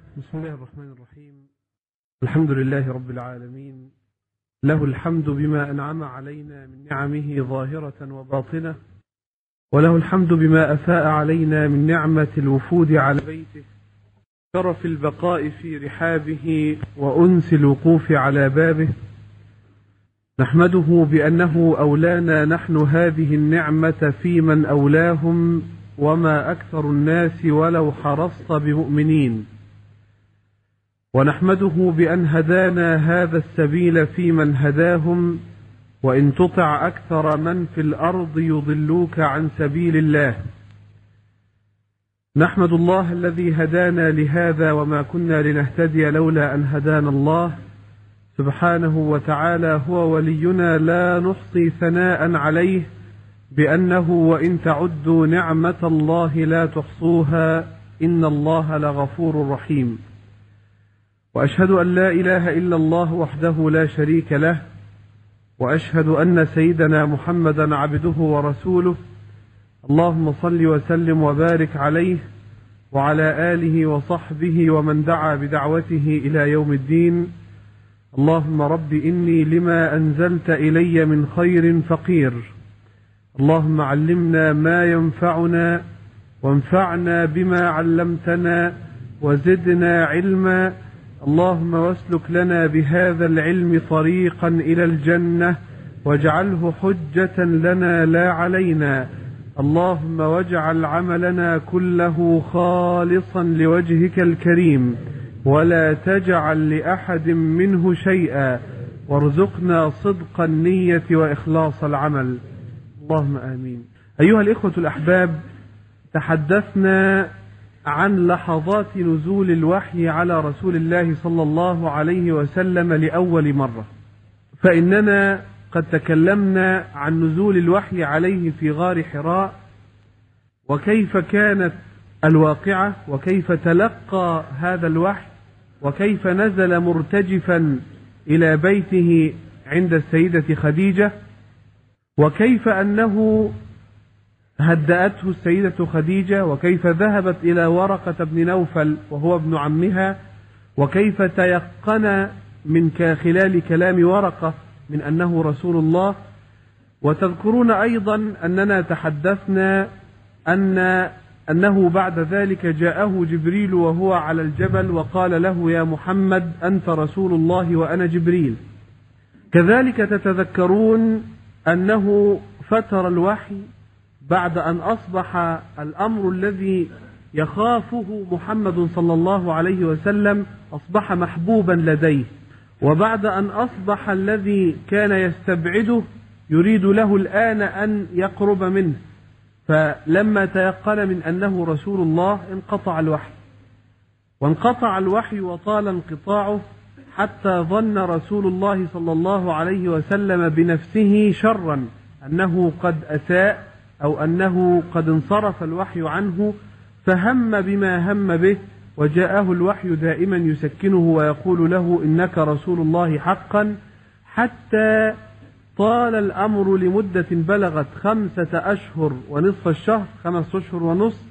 بسم الله الرحمن الرحيم الحمد لله رب العالمين له الحمد بما أنعم علينا من نعمه ظاهرة وباطنة وله الحمد بما أفاء علينا من نعمة الوفود على بيته شرف البقاء في رحابه وأنس الوقوف على بابه نحمده بأنه أولانا نحن هذه النعمة في من أولاهم وما أكثر الناس ولو حرصت بمؤمنين ونحمده بأن هدانا هذا السبيل في من هداهم وإن تطع أكثر من في الأرض يضلوك عن سبيل الله نحمد الله الذي هدانا لهذا وما كنا لنهتدي لولا أن هدانا الله سبحانه وتعالى هو ولينا لا نحصي ثناء عليه بأنه وإن تعدوا نعمة الله لا تحصوها إن الله لغفور رحيم وأشهد أن لا إله إلا الله وحده لا شريك له وأشهد أن سيدنا محمدا عبده ورسوله اللهم صل وسلم وبارك عليه وعلى آله وصحبه ومن دعا بدعوته إلى يوم الدين اللهم رب إني لما أنزلت إلي من خير فقير اللهم علمنا ما ينفعنا وانفعنا بما علمتنا وزدنا علما اللهم واسلك لنا بهذا العلم طريقا إلى الجنة واجعله حجة لنا لا علينا اللهم واجعل عملنا كله خالصا لوجهك الكريم ولا تجعل لأحد منه شيئا وارزقنا صدق النية وإخلاص العمل اللهم آمين أيها الإخوة الأحباب تحدثنا عن لحظات نزول الوحي على رسول الله صلى الله عليه وسلم لأول مرة فإننا قد تكلمنا عن نزول الوحي عليه في غار حراء وكيف كانت الواقعة وكيف تلقى هذا الوحي وكيف نزل مرتجفا إلى بيته عند السيدة خديجة وكيف أنه هدأته السيدة خديجة وكيف ذهبت إلى ورقة بن نوفل وهو ابن عمها وكيف تيقن من خلال كلام ورقة من أنه رسول الله وتذكرون أيضا أننا تحدثنا أن أنه بعد ذلك جاءه جبريل وهو على الجبل وقال له يا محمد أنت رسول الله وأنا جبريل كذلك تتذكرون أنه فتر الوحي بعد أن أصبح الأمر الذي يخافه محمد صلى الله عليه وسلم أصبح محبوبا لديه وبعد أن أصبح الذي كان يستبعده يريد له الآن أن يقرب منه فلما تيقن من أنه رسول الله انقطع الوحي وانقطع الوحي وطال انقطاعه حتى ظن رسول الله صلى الله عليه وسلم بنفسه شرا أنه قد أساء أو أنه قد انصرف الوحي عنه فهم بما هم به وجاءه الوحي دائما يسكنه ويقول له إنك رسول الله حقا حتى طال الأمر لمدة بلغت خمسة أشهر ونصف الشهر خمس أشهر ونصف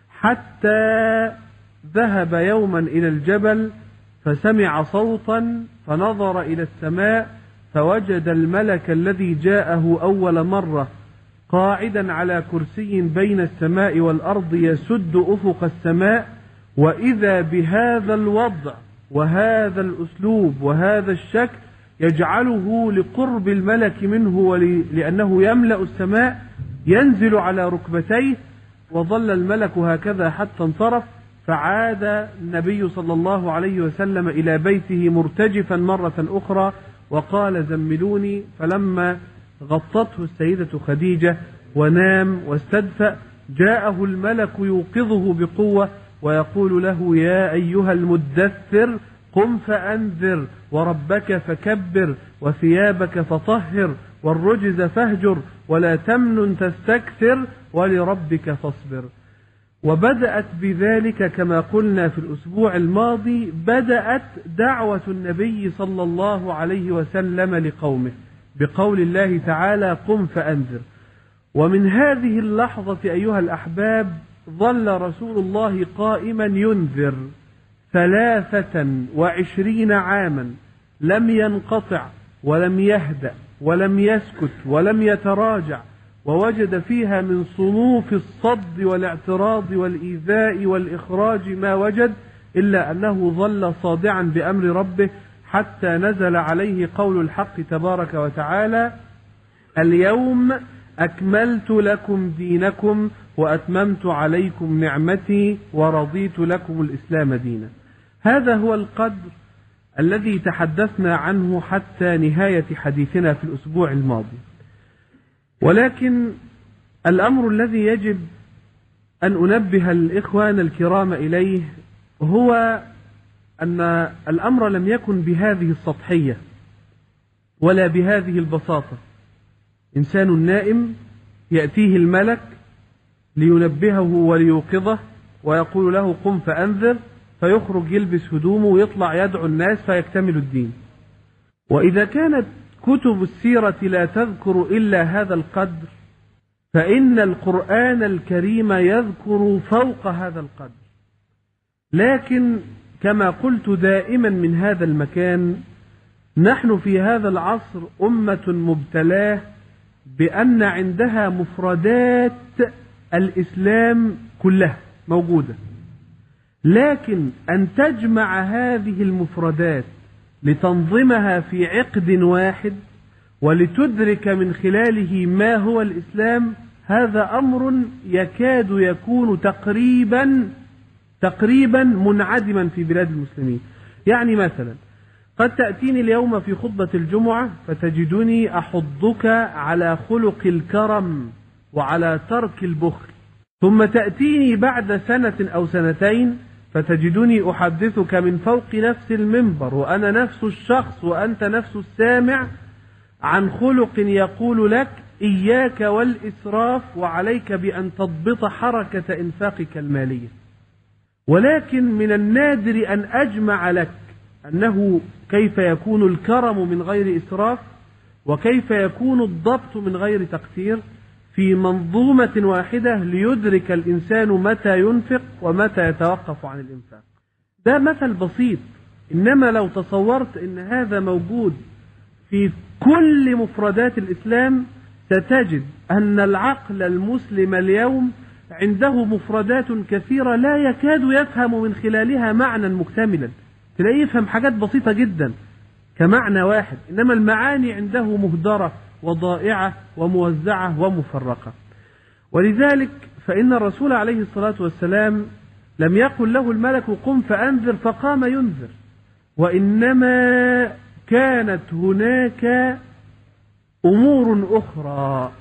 حتى ذهب يوما إلى الجبل فسمع صوتا فنظر إلى السماء فوجد الملك الذي جاءه أول مرة قاعدا على كرسي بين السماء والأرض يسد أفق السماء وإذا بهذا الوضع وهذا الأسلوب وهذا الشكل يجعله لقرب الملك منه ولأنه يملأ السماء ينزل على ركبتيه وظل الملك هكذا حتى انصرف فعاد النبي صلى الله عليه وسلم إلى بيته مرتجفا مرة أخرى وقال زملوني فلما غطته السيدة خديجة ونام واستدفأ جاءه الملك يوقظه بقوة ويقول له يا أيها المدثر قم فأنذر وربك فكبر وثيابك فطهر والرجز فاهجر ولا تمنن تستكثر ولربك فاصبر وبدأت بذلك كما قلنا في الأسبوع الماضي بدأت دعوة النبي صلى الله عليه وسلم لقومه بقول الله تعالى قم فأنذر ومن هذه اللحظة أيها الأحباب ظل رسول الله قائما ينذر ثلاثة وعشرين عاما لم ينقطع ولم يهدأ ولم يسكت ولم يتراجع ووجد فيها من صنوف الصد والاعتراض والإيذاء والإخراج ما وجد إلا أنه ظل صادعا بأمر ربه حتى نزل عليه قول الحق تبارك وتعالى اليوم أكملت لكم دينكم وأتممت عليكم نعمتي ورضيت لكم الإسلام دينا هذا هو القدر الذي تحدثنا عنه حتى نهاية حديثنا في الأسبوع الماضي ولكن الأمر الذي يجب أن أنبه الإخوان الكرام إليه هو أن الأمر لم يكن بهذه السطحية ولا بهذه البساطة إنسان نائم يأتيه الملك لينبهه وليوقظه ويقول له قم فأنذر فيخرج يلبس هدومه ويطلع يدعو الناس فيكتمل الدين وإذا كانت كتب السيرة لا تذكر إلا هذا القدر فإن القرآن الكريم يذكر فوق هذا القدر لكن كما قلت دائما من هذا المكان نحن في هذا العصر أمة مبتلاه بأن عندها مفردات الإسلام كلها موجودة لكن أن تجمع هذه المفردات لتنظمها في عقد واحد ولتدرك من خلاله ما هو الإسلام هذا أمر يكاد يكون تقريبا تقريبا منعدما في بلاد المسلمين يعني مثلا قد تأتيني اليوم في خطبة الجمعة فتجدني أحضك على خلق الكرم وعلى ترك البخل ثم تأتيني بعد سنة أو سنتين فتجدني أحدثك من فوق نفس المنبر وأنا نفس الشخص وأنت نفس السامع عن خلق يقول لك إياك والإسراف وعليك بأن تضبط حركة إنفاقك المالية ولكن من النادر أن أجمع لك أنه كيف يكون الكرم من غير إسراف وكيف يكون الضبط من غير تقتير في منظومة واحدة ليدرك الإنسان متى ينفق ومتى يتوقف عن الإنفاق ده مثل بسيط إنما لو تصورت أن هذا موجود في كل مفردات الإسلام ستجد أن العقل المسلم اليوم عنده مفردات كثيرة لا يكاد يفهم من خلالها معنى مكتملا تلاقيه يفهم حاجات بسيطة جدا كمعنى واحد إنما المعاني عنده مهدرة وضائعة وموزعة ومفرقة ولذلك فإن الرسول عليه الصلاة والسلام لم يقل له الملك قم فأنذر فقام ينذر وإنما كانت هناك أمور أخرى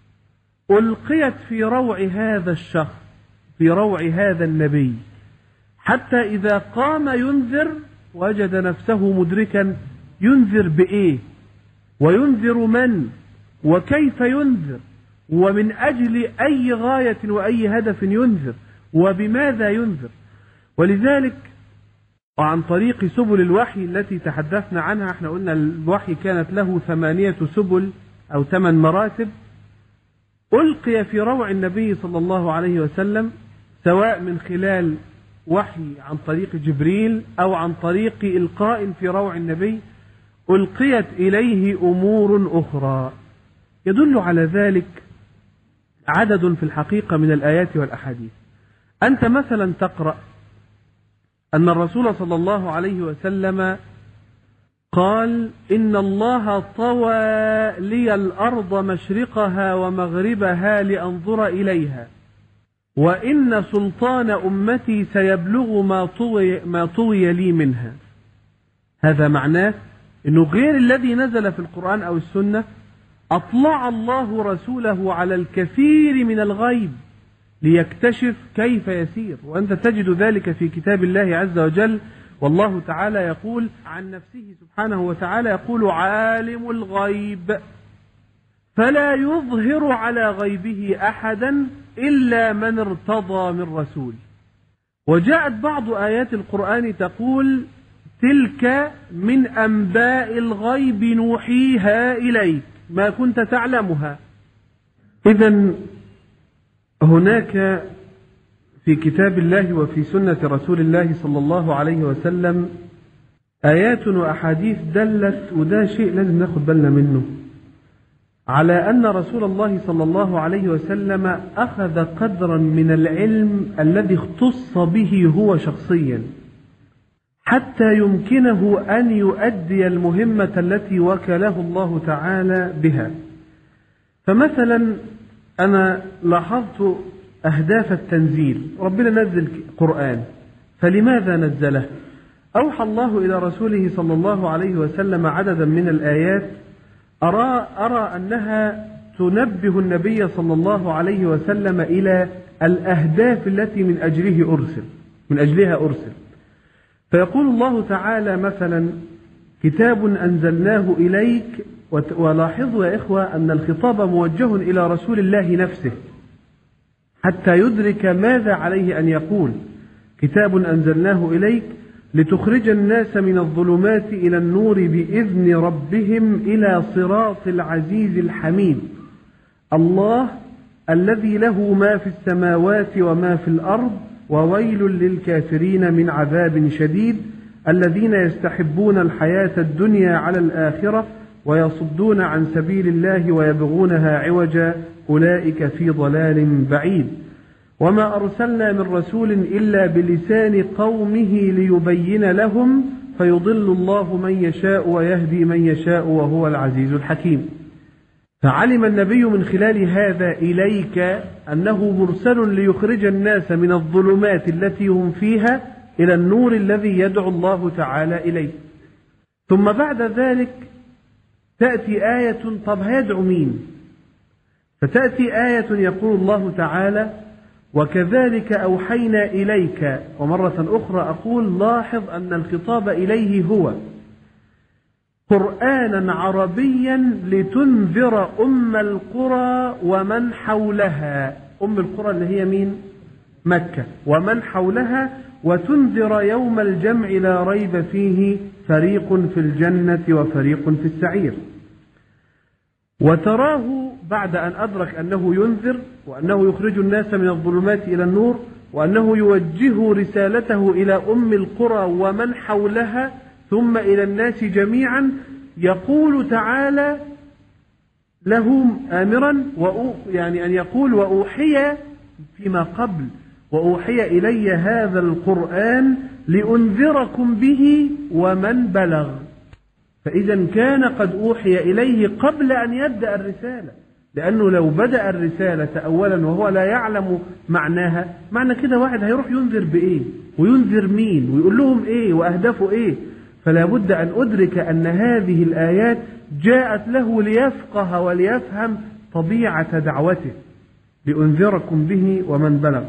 ألقيت في روع هذا الشخص في روع هذا النبي حتى إذا قام ينذر وجد نفسه مدركا ينذر بإيه وينذر من وكيف ينذر ومن أجل أي غاية وأي هدف ينذر وبماذا ينذر ولذلك وعن طريق سبل الوحي التي تحدثنا عنها احنا قلنا الوحي كانت له ثمانية سبل أو ثمان مراتب ألقي في روع النبي صلى الله عليه وسلم سواء من خلال وحي عن طريق جبريل أو عن طريق إلقاء في روع النبي ألقيت إليه أمور أخرى يدل على ذلك عدد في الحقيقة من الآيات والأحاديث أنت مثلا تقرأ أن الرسول صلى الله عليه وسلم قال إن الله طوى لي الأرض مشرقها ومغربها لأنظر إليها وإن سلطان أمتي سيبلغ ما طوي, ما طوي لي منها هذا معناه أنه غير الذي نزل في القرآن أو السنة أطلع الله رسوله على الكثير من الغيب ليكتشف كيف يسير وأنت تجد ذلك في كتاب الله عز وجل والله تعالى يقول عن نفسه سبحانه وتعالى يقول عالم الغيب فلا يظهر على غيبه أحدا إلا من ارتضى من رسول وجاءت بعض آيات القرآن تقول تلك من أنباء الغيب نوحيها إليك ما كنت تعلمها إذا هناك في كتاب الله وفي سنة رسول الله صلى الله عليه وسلم آيات وأحاديث دلت وده شيء لازم ناخد بالنا منه على أن رسول الله صلى الله عليه وسلم أخذ قدرا من العلم الذي اختص به هو شخصيا حتى يمكنه أن يؤدي المهمة التي وكله الله تعالى بها فمثلا أنا لاحظت أهداف التنزيل ربنا نزل قرآن فلماذا نزله أوحى الله إلى رسوله صلى الله عليه وسلم عددا من الآيات أرى, أرى أنها تنبه النبي صلى الله عليه وسلم إلى الأهداف التي من أجله أرسل من أجلها أرسل فيقول الله تعالى مثلا كتاب أنزلناه إليك ولاحظوا يا إخوة أن الخطاب موجه إلى رسول الله نفسه حتى يدرك ماذا عليه أن يقول كتاب أنزلناه إليك لتخرج الناس من الظلمات إلى النور بإذن ربهم إلى صراط العزيز الحميد الله الذي له ما في السماوات وما في الأرض وويل للكافرين من عذاب شديد الذين يستحبون الحياة الدنيا على الآخرة ويصدون عن سبيل الله ويبغونها عوجا أولئك في ضلال بعيد وما أرسلنا من رسول إلا بلسان قومه ليبين لهم فيضل الله من يشاء ويهدي من يشاء وهو العزيز الحكيم فعلم النبي من خلال هذا إليك أنه مرسل ليخرج الناس من الظلمات التي هم فيها إلى النور الذي يدعو الله تعالى إليه ثم بعد ذلك تأتي آية طب هيدعو مين فتأتي آية يقول الله تعالى وكذلك أوحينا إليك ومرة أخرى أقول لاحظ أن الخطاب إليه هو قرآنا عربيا لتنذر أم القرى ومن حولها أم القرى اللي هي مين مكة ومن حولها وتنذر يوم الجمع لا ريب فيه فريق في الجنة وفريق في السعير وتراه بعد أن أدرك أنه ينذر وأنه يخرج الناس من الظلمات إلى النور وأنه يوجه رسالته إلى أم القرى ومن حولها ثم إلى الناس جميعا يقول تعالى له آمرا يعني أن يقول وأوحي فيما قبل وأوحي إلي هذا القرآن لأنذركم به ومن بلغ فإذا كان قد أوحي إليه قبل أن يبدأ الرسالة لأنه لو بدأ الرسالة أولا وهو لا يعلم معناها معنى كده واحد هيروح ينذر بإيه وينذر مين ويقول لهم إيه وأهدافه إيه فلا بد أن أدرك أن هذه الآيات جاءت له ليفقه وليفهم طبيعة دعوته لأنذركم به ومن بلغ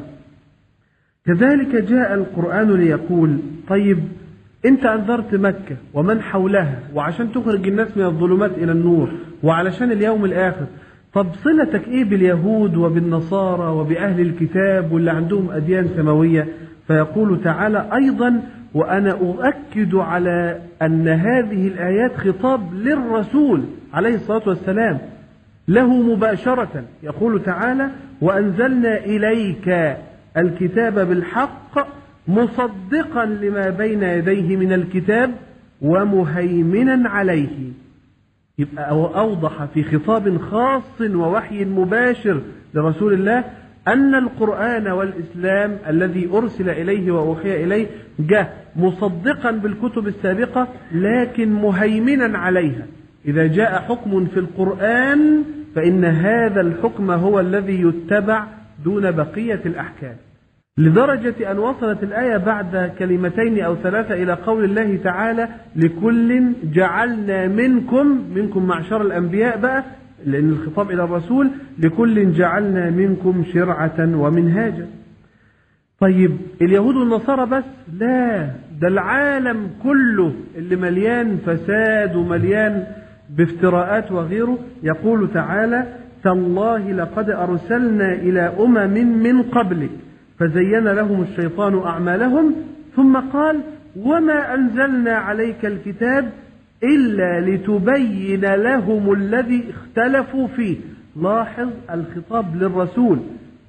كذلك جاء القرآن ليقول طيب انت انذرت مكة ومن حولها وعشان تخرج الناس من الظلمات الى النور وعلشان اليوم الاخر طب صلتك ايه باليهود وبالنصارى وباهل الكتاب واللي عندهم اديان سماوية فيقول تعالى ايضا وانا اؤكد على ان هذه الايات خطاب للرسول عليه الصلاة والسلام له مباشرة يقول تعالى وانزلنا اليك الكتاب بالحق مصدقا لما بين يديه من الكتاب ومهيمنا عليه يبقى أوضح في خطاب خاص ووحي مباشر لرسول الله أن القرآن والإسلام الذي أرسل إليه وأوحي إليه جاء مصدقا بالكتب السابقة لكن مهيمنا عليها إذا جاء حكم في القرآن فإن هذا الحكم هو الذي يتبع دون بقية الأحكام لدرجة أن وصلت الآية بعد كلمتين أو ثلاثة إلى قول الله تعالى لكل جعلنا منكم منكم معشر الأنبياء بقى لأن الخطاب إلى الرسول لكل جعلنا منكم شرعة ومنهاجا طيب اليهود والنصارى بس لا ده العالم كله اللي مليان فساد ومليان بافتراءات وغيره يقول تعالى تالله لقد أرسلنا إلى أمم من قبلك فزين لهم الشيطان أعمالهم ثم قال وما أنزلنا عليك الكتاب إلا لتبين لهم الذي اختلفوا فيه لاحظ الخطاب للرسول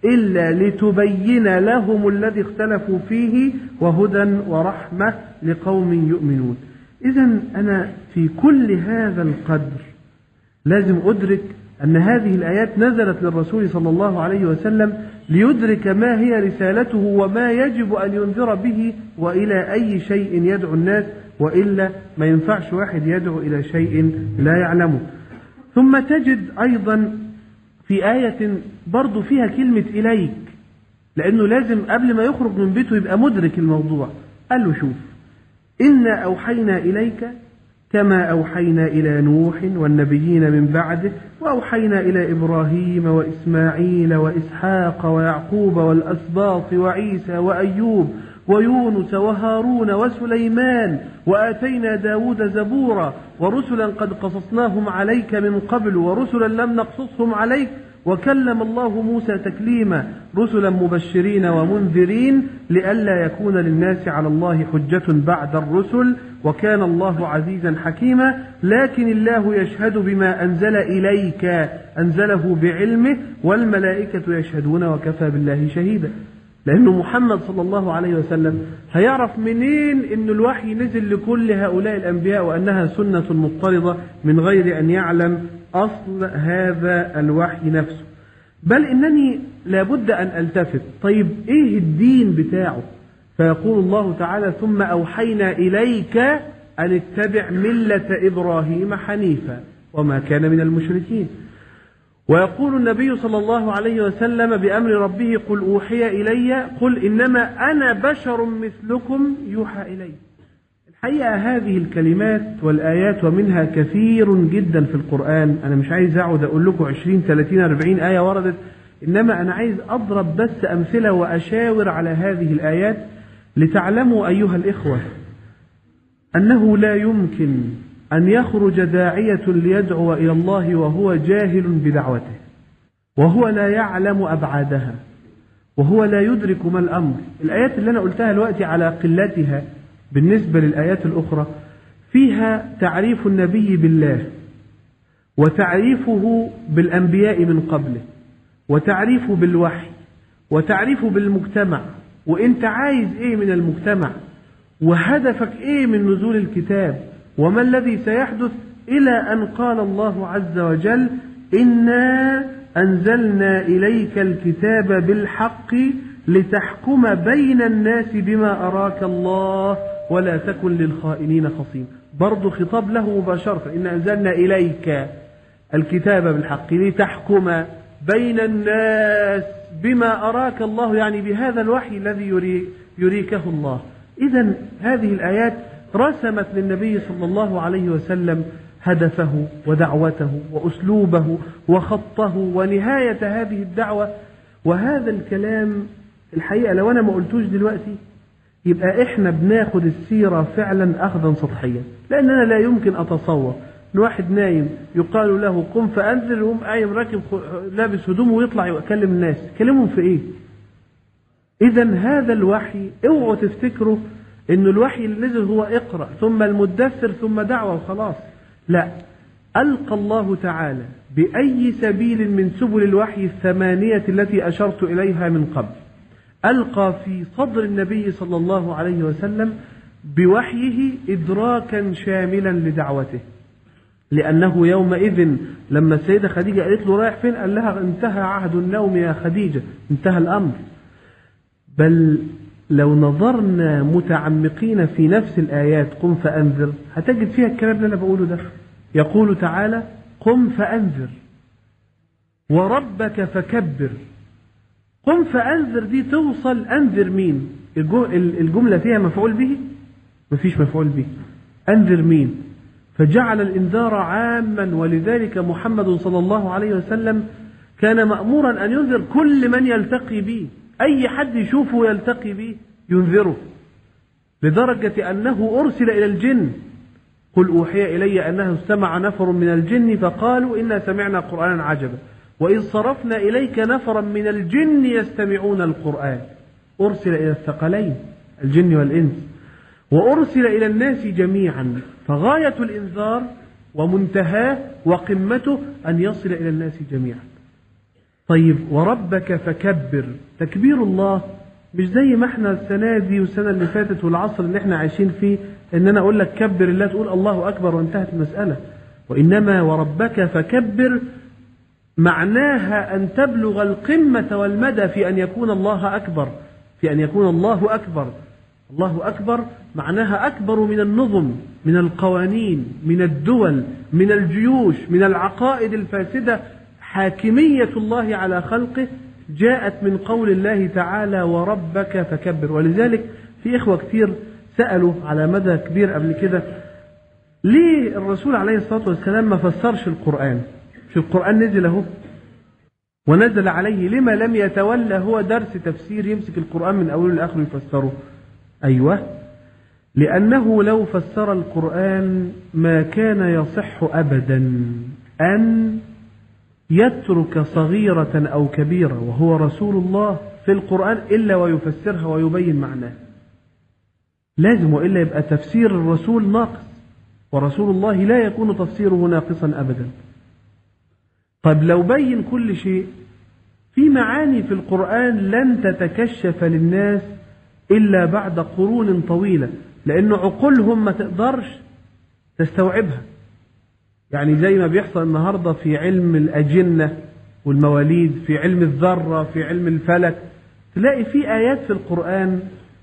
إلا لتبين لهم الذي اختلفوا فيه وهدى ورحمة لقوم يؤمنون إذا أنا في كل هذا القدر لازم أدرك أن هذه الآيات نزلت للرسول صلى الله عليه وسلم ليدرك ما هي رسالته وما يجب أن ينذر به وإلى أي شيء يدعو الناس وإلا ما ينفعش واحد يدعو إلى شيء لا يعلمه ثم تجد أيضا في آية برضو فيها كلمة إليك لأنه لازم قبل ما يخرج من بيته يبقى مدرك الموضوع قال له شوف إنا أوحينا إليك كما أوحينا إلى نوح والنبيين من بعده وأوحينا إلى إبراهيم وإسماعيل وإسحاق ويعقوب والأسباط وعيسى وأيوب ويونس وهارون وسليمان وآتينا داود زبورا ورسلا قد قصصناهم عليك من قبل ورسلا لم نقصصهم عليك وكلم الله موسى تكليما رسلا مبشرين ومنذرين لئلا يكون للناس على الله حجة بعد الرسل وكان الله عزيزا حكيما لكن الله يشهد بما أنزل إليك أنزله بعلمه والملائكة يشهدون وكفى بالله شهيدا لأنه محمد صلى الله عليه وسلم هيعرف منين أن الوحي نزل لكل هؤلاء الأنبياء وأنها سنة مضطردة من غير أن يعلم أصل هذا الوحي نفسه بل إنني لابد أن ألتفت طيب إيه الدين بتاعه فيقول الله تعالى ثم أوحينا إليك أن اتبع ملة إبراهيم حنيفا وما كان من المشركين ويقول النبي صلى الله عليه وسلم بأمر ربه قل أوحي إلي قل إنما أنا بشر مثلكم يوحى إلي الحقيقة هذه الكلمات والآيات ومنها كثير جدا في القرآن أنا مش عايز أقعد أقول لكم 20 30 40 آية وردت إنما أنا عايز أضرب بس أمثلة وأشاور على هذه الآيات لتعلموا أيها الإخوة أنه لا يمكن أن يخرج داعية ليدعو إلى الله وهو جاهل بدعوته وهو لا يعلم أبعادها وهو لا يدرك ما الأمر الآيات اللي أنا قلتها دلوقتي على قلتها بالنسبة للآيات الأخرى فيها تعريف النبي بالله وتعريفه بالأنبياء من قبله وتعريفه بالوحي وتعريفه بالمجتمع وانت عايز ايه من المجتمع وهدفك ايه من نزول الكتاب وما الذي سيحدث الى ان قال الله عز وجل انا انزلنا اليك الكتاب بالحق لتحكم بين الناس بما اراك الله ولا تكن للخائنين خصيم برضو خطاب له مباشرة إن أنزلنا إليك الكتاب بالحق لتحكم بين الناس بما أراك الله يعني بهذا الوحي الذي يري يريكه الله إذا هذه الآيات رسمت للنبي صلى الله عليه وسلم هدفه ودعوته وأسلوبه وخطه ونهاية هذه الدعوة وهذا الكلام الحقيقة لو أنا ما قلتوش دلوقتي يبقى إحنا بناخد السيرة فعلا أخذا سطحيا لأننا لا يمكن أتصور ان واحد نايم يقال له قم فانذر يقوم قايم راكب لابس هدومه ويطلع يكلم الناس يكلمهم في ايه اذا هذا الوحي اوعوا تفتكروا ان الوحي اللي نزل هو اقرا ثم المدثر ثم دعوه وخلاص لا القى الله تعالى باي سبيل من سبل الوحي الثمانيه التي اشرت اليها من قبل القى في صدر النبي صلى الله عليه وسلم بوحيه ادراكا شاملا لدعوته لأنه يومئذ لما السيدة خديجة قالت له رايح فين قال لها انتهى عهد النوم يا خديجة انتهى الأمر بل لو نظرنا متعمقين في نفس الآيات قم فأنذر هتجد فيها الكلام اللي أنا بقوله ده يقول تعالى قم فأنذر وربك فكبر قم فأنذر دي توصل أنذر مين الجملة فيها مفعول به مفيش مفعول به أنذر مين فجعل الإنذار عاما ولذلك محمد صلى الله عليه وسلم كان مأمورا أن ينذر كل من يلتقي به أي حد يشوفه يلتقي به ينذره لدرجة أنه أرسل إلى الجن قل أوحي إلي أنه استمع نفر من الجن فقالوا إنا سمعنا قرآنا عجبا وإذ صرفنا إليك نفرا من الجن يستمعون القرآن أرسل إلى الثقلين الجن والإنس وأرسل إلى الناس جميعا فغاية الإنذار ومنتهاه وقمته أن يصل إلى الناس جميعا طيب وربك فكبر تكبير الله مش زي ما احنا السنة دي والسنة اللي فاتت والعصر اللي احنا عايشين فيه ان انا اقول لك كبر الله تقول الله اكبر وانتهت المسألة وانما وربك فكبر معناها ان تبلغ القمة والمدى في ان يكون الله اكبر في ان يكون الله اكبر الله اكبر معناها اكبر من النظم من القوانين من الدول من الجيوش من العقائد الفاسدة حاكمية الله على خلقه جاءت من قول الله تعالى وربك فكبر ولذلك في إخوة كتير سألوا على مدى كبير قبل كده ليه الرسول عليه الصلاة والسلام ما فسرش القرآن في القرآن نزل اهو ونزل عليه لما لم يتولى هو درس تفسير يمسك القرآن من أوله لآخره يفسره أيوة لأنه لو فسر القرآن ما كان يصح أبدا أن يترك صغيرة أو كبيرة وهو رسول الله في القرآن إلا ويفسرها ويبين معناها لازم وإلا يبقى تفسير الرسول ناقص ورسول الله لا يكون تفسيره ناقصا أبدا طيب لو بين كل شيء في معاني في القرآن لن تتكشف للناس إلا بعد قرون طويلة لأن عقولهم ما تقدرش تستوعبها يعني زي ما بيحصل النهاردة في علم الأجنة والمواليد في علم الذرة في علم الفلك تلاقي في آيات في القرآن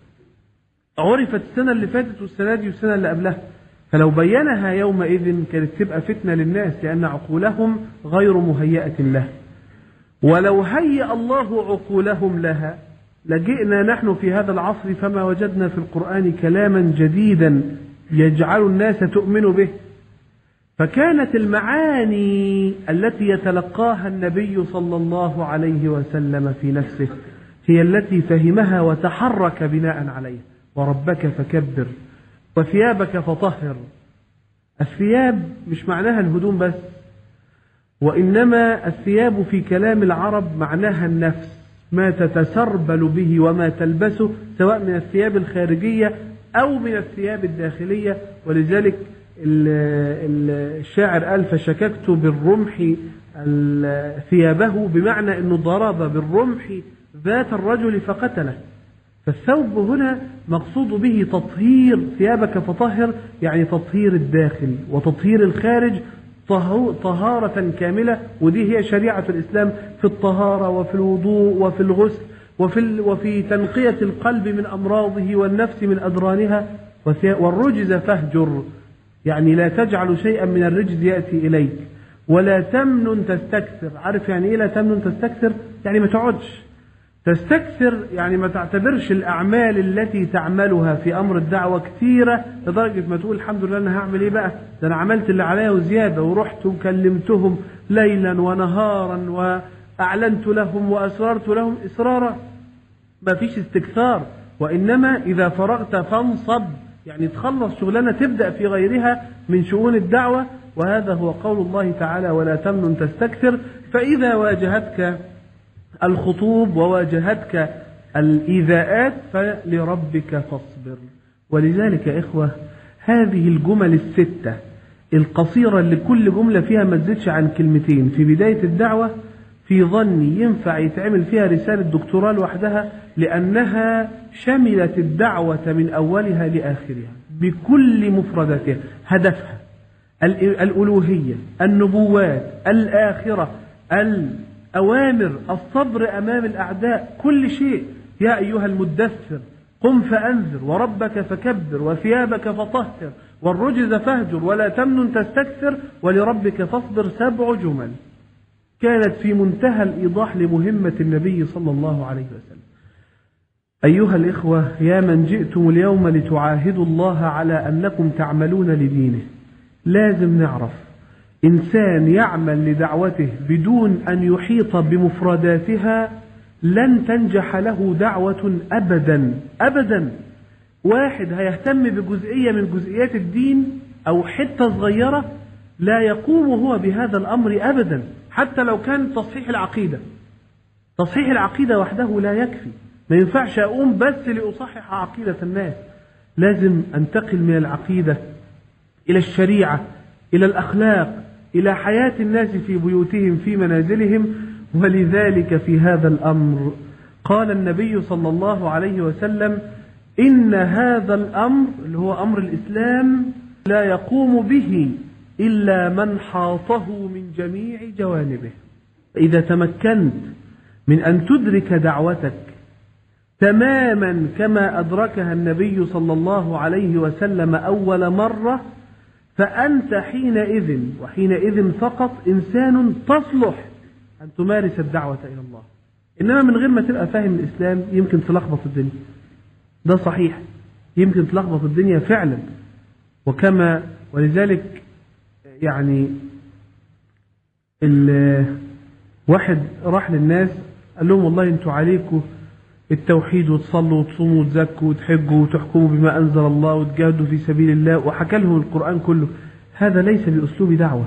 عرفت السنة اللي فاتت والسنة دي والسنة اللي قبلها فلو بينها يومئذ كانت تبقى فتنة للناس لأن عقولهم غير مهيئة لها ولو هيأ الله عقولهم لها لجئنا نحن في هذا العصر فما وجدنا في القرآن كلاما جديدا يجعل الناس تؤمن به فكانت المعاني التي يتلقاها النبي صلى الله عليه وسلم في نفسه هي التي فهمها وتحرك بناء عليها وربك فكبر وثيابك فطهر الثياب مش معناها الهدوم بس وإنما الثياب في كلام العرب معناها النفس ما تتسربل به وما تلبسه سواء من الثياب الخارجية أو من الثياب الداخلية ولذلك الشاعر قال فشككت بالرمح ثيابه بمعنى أنه ضرب بالرمح ذات الرجل فقتله فالثوب هنا مقصود به تطهير ثيابك فطهر يعني تطهير الداخل وتطهير الخارج طهارة كاملة ودي هي شريعة الإسلام في الطهارة وفي الوضوء وفي الغسل وفي, وفي تنقية القلب من أمراضه والنفس من أدرانها والرجز فاهجر يعني لا تجعل شيئا من الرجز يأتي إليك ولا تمنن تستكثر عارف يعني إيه لا تمنن تستكثر يعني ما تقعدش تستكثر يعني ما تعتبرش الأعمال التي تعملها في أمر الدعوة كثيرة لدرجة ما تقول الحمد لله أنا هعمل إيه بقى ده أنا عملت اللي عليا وزيادة ورحت وكلمتهم ليلا ونهارا وأعلنت لهم وأسررت لهم إسرارا ما فيش استكثار وإنما إذا فرغت فانصب يعني تخلص شغلانة تبدأ في غيرها من شؤون الدعوة وهذا هو قول الله تعالى ولا تمنن تستكثر فإذا واجهتك الخطوب وواجهتك الإيذاءات فلربك فاصبر ولذلك يا إخوة هذه الجمل الستة القصيرة اللي كل جملة فيها ما تزيدش عن كلمتين في بداية الدعوة في ظني ينفع يتعمل فيها رسالة دكتوراه لوحدها لأنها شملت الدعوة من أولها لآخرها بكل مفرداتها هدفها الألوهية النبوات الآخرة الأوامر الصبر أمام الأعداء كل شيء يا أيها المدثر قم فأنذر وربك فكبر وثيابك فطهر والرجز فاهجر ولا تمنن تستكثر ولربك فاصبر سبع جمل كانت في منتهى الإيضاح لمهمة النبي صلى الله عليه وسلم أيها الإخوة يا من جئتم اليوم لتعاهدوا الله على أنكم تعملون لدينه لازم نعرف إنسان يعمل لدعوته بدون أن يحيط بمفرداتها لن تنجح له دعوة أبدا أبدا واحد هيهتم بجزئية من جزئيات الدين أو حتة صغيرة لا يقوم هو بهذا الأمر أبدا حتى لو كان تصحيح العقيدة تصحيح العقيدة وحده لا يكفي ما ينفعش أقوم بس لأصحح عقيدة الناس لازم أنتقل من العقيدة إلى الشريعة إلى الأخلاق إلى حياة الناس في بيوتهم في منازلهم ولذلك في هذا الأمر قال النبي صلى الله عليه وسلم إن هذا الأمر اللي هو أمر الإسلام لا يقوم به إلا من حاطه من جميع جوانبه إذا تمكنت من أن تدرك دعوتك تماما كما أدركها النبي صلى الله عليه وسلم أول مرة فأنت حينئذ وحينئذ فقط إنسان تصلح أن تمارس الدعوة إلى الله إنما من غير ما تبقى فاهم الإسلام يمكن تلخبط الدنيا ده صحيح يمكن تلخبط الدنيا فعلا وكما ولذلك يعني واحد راح للناس قال لهم والله انتوا عليكم التوحيد وتصلوا وتصوموا وتزكوا وتحجوا وتحكموا بما أنزل الله وتجاهدوا في سبيل الله وحكى لهم القرآن كله هذا ليس بأسلوب دعوة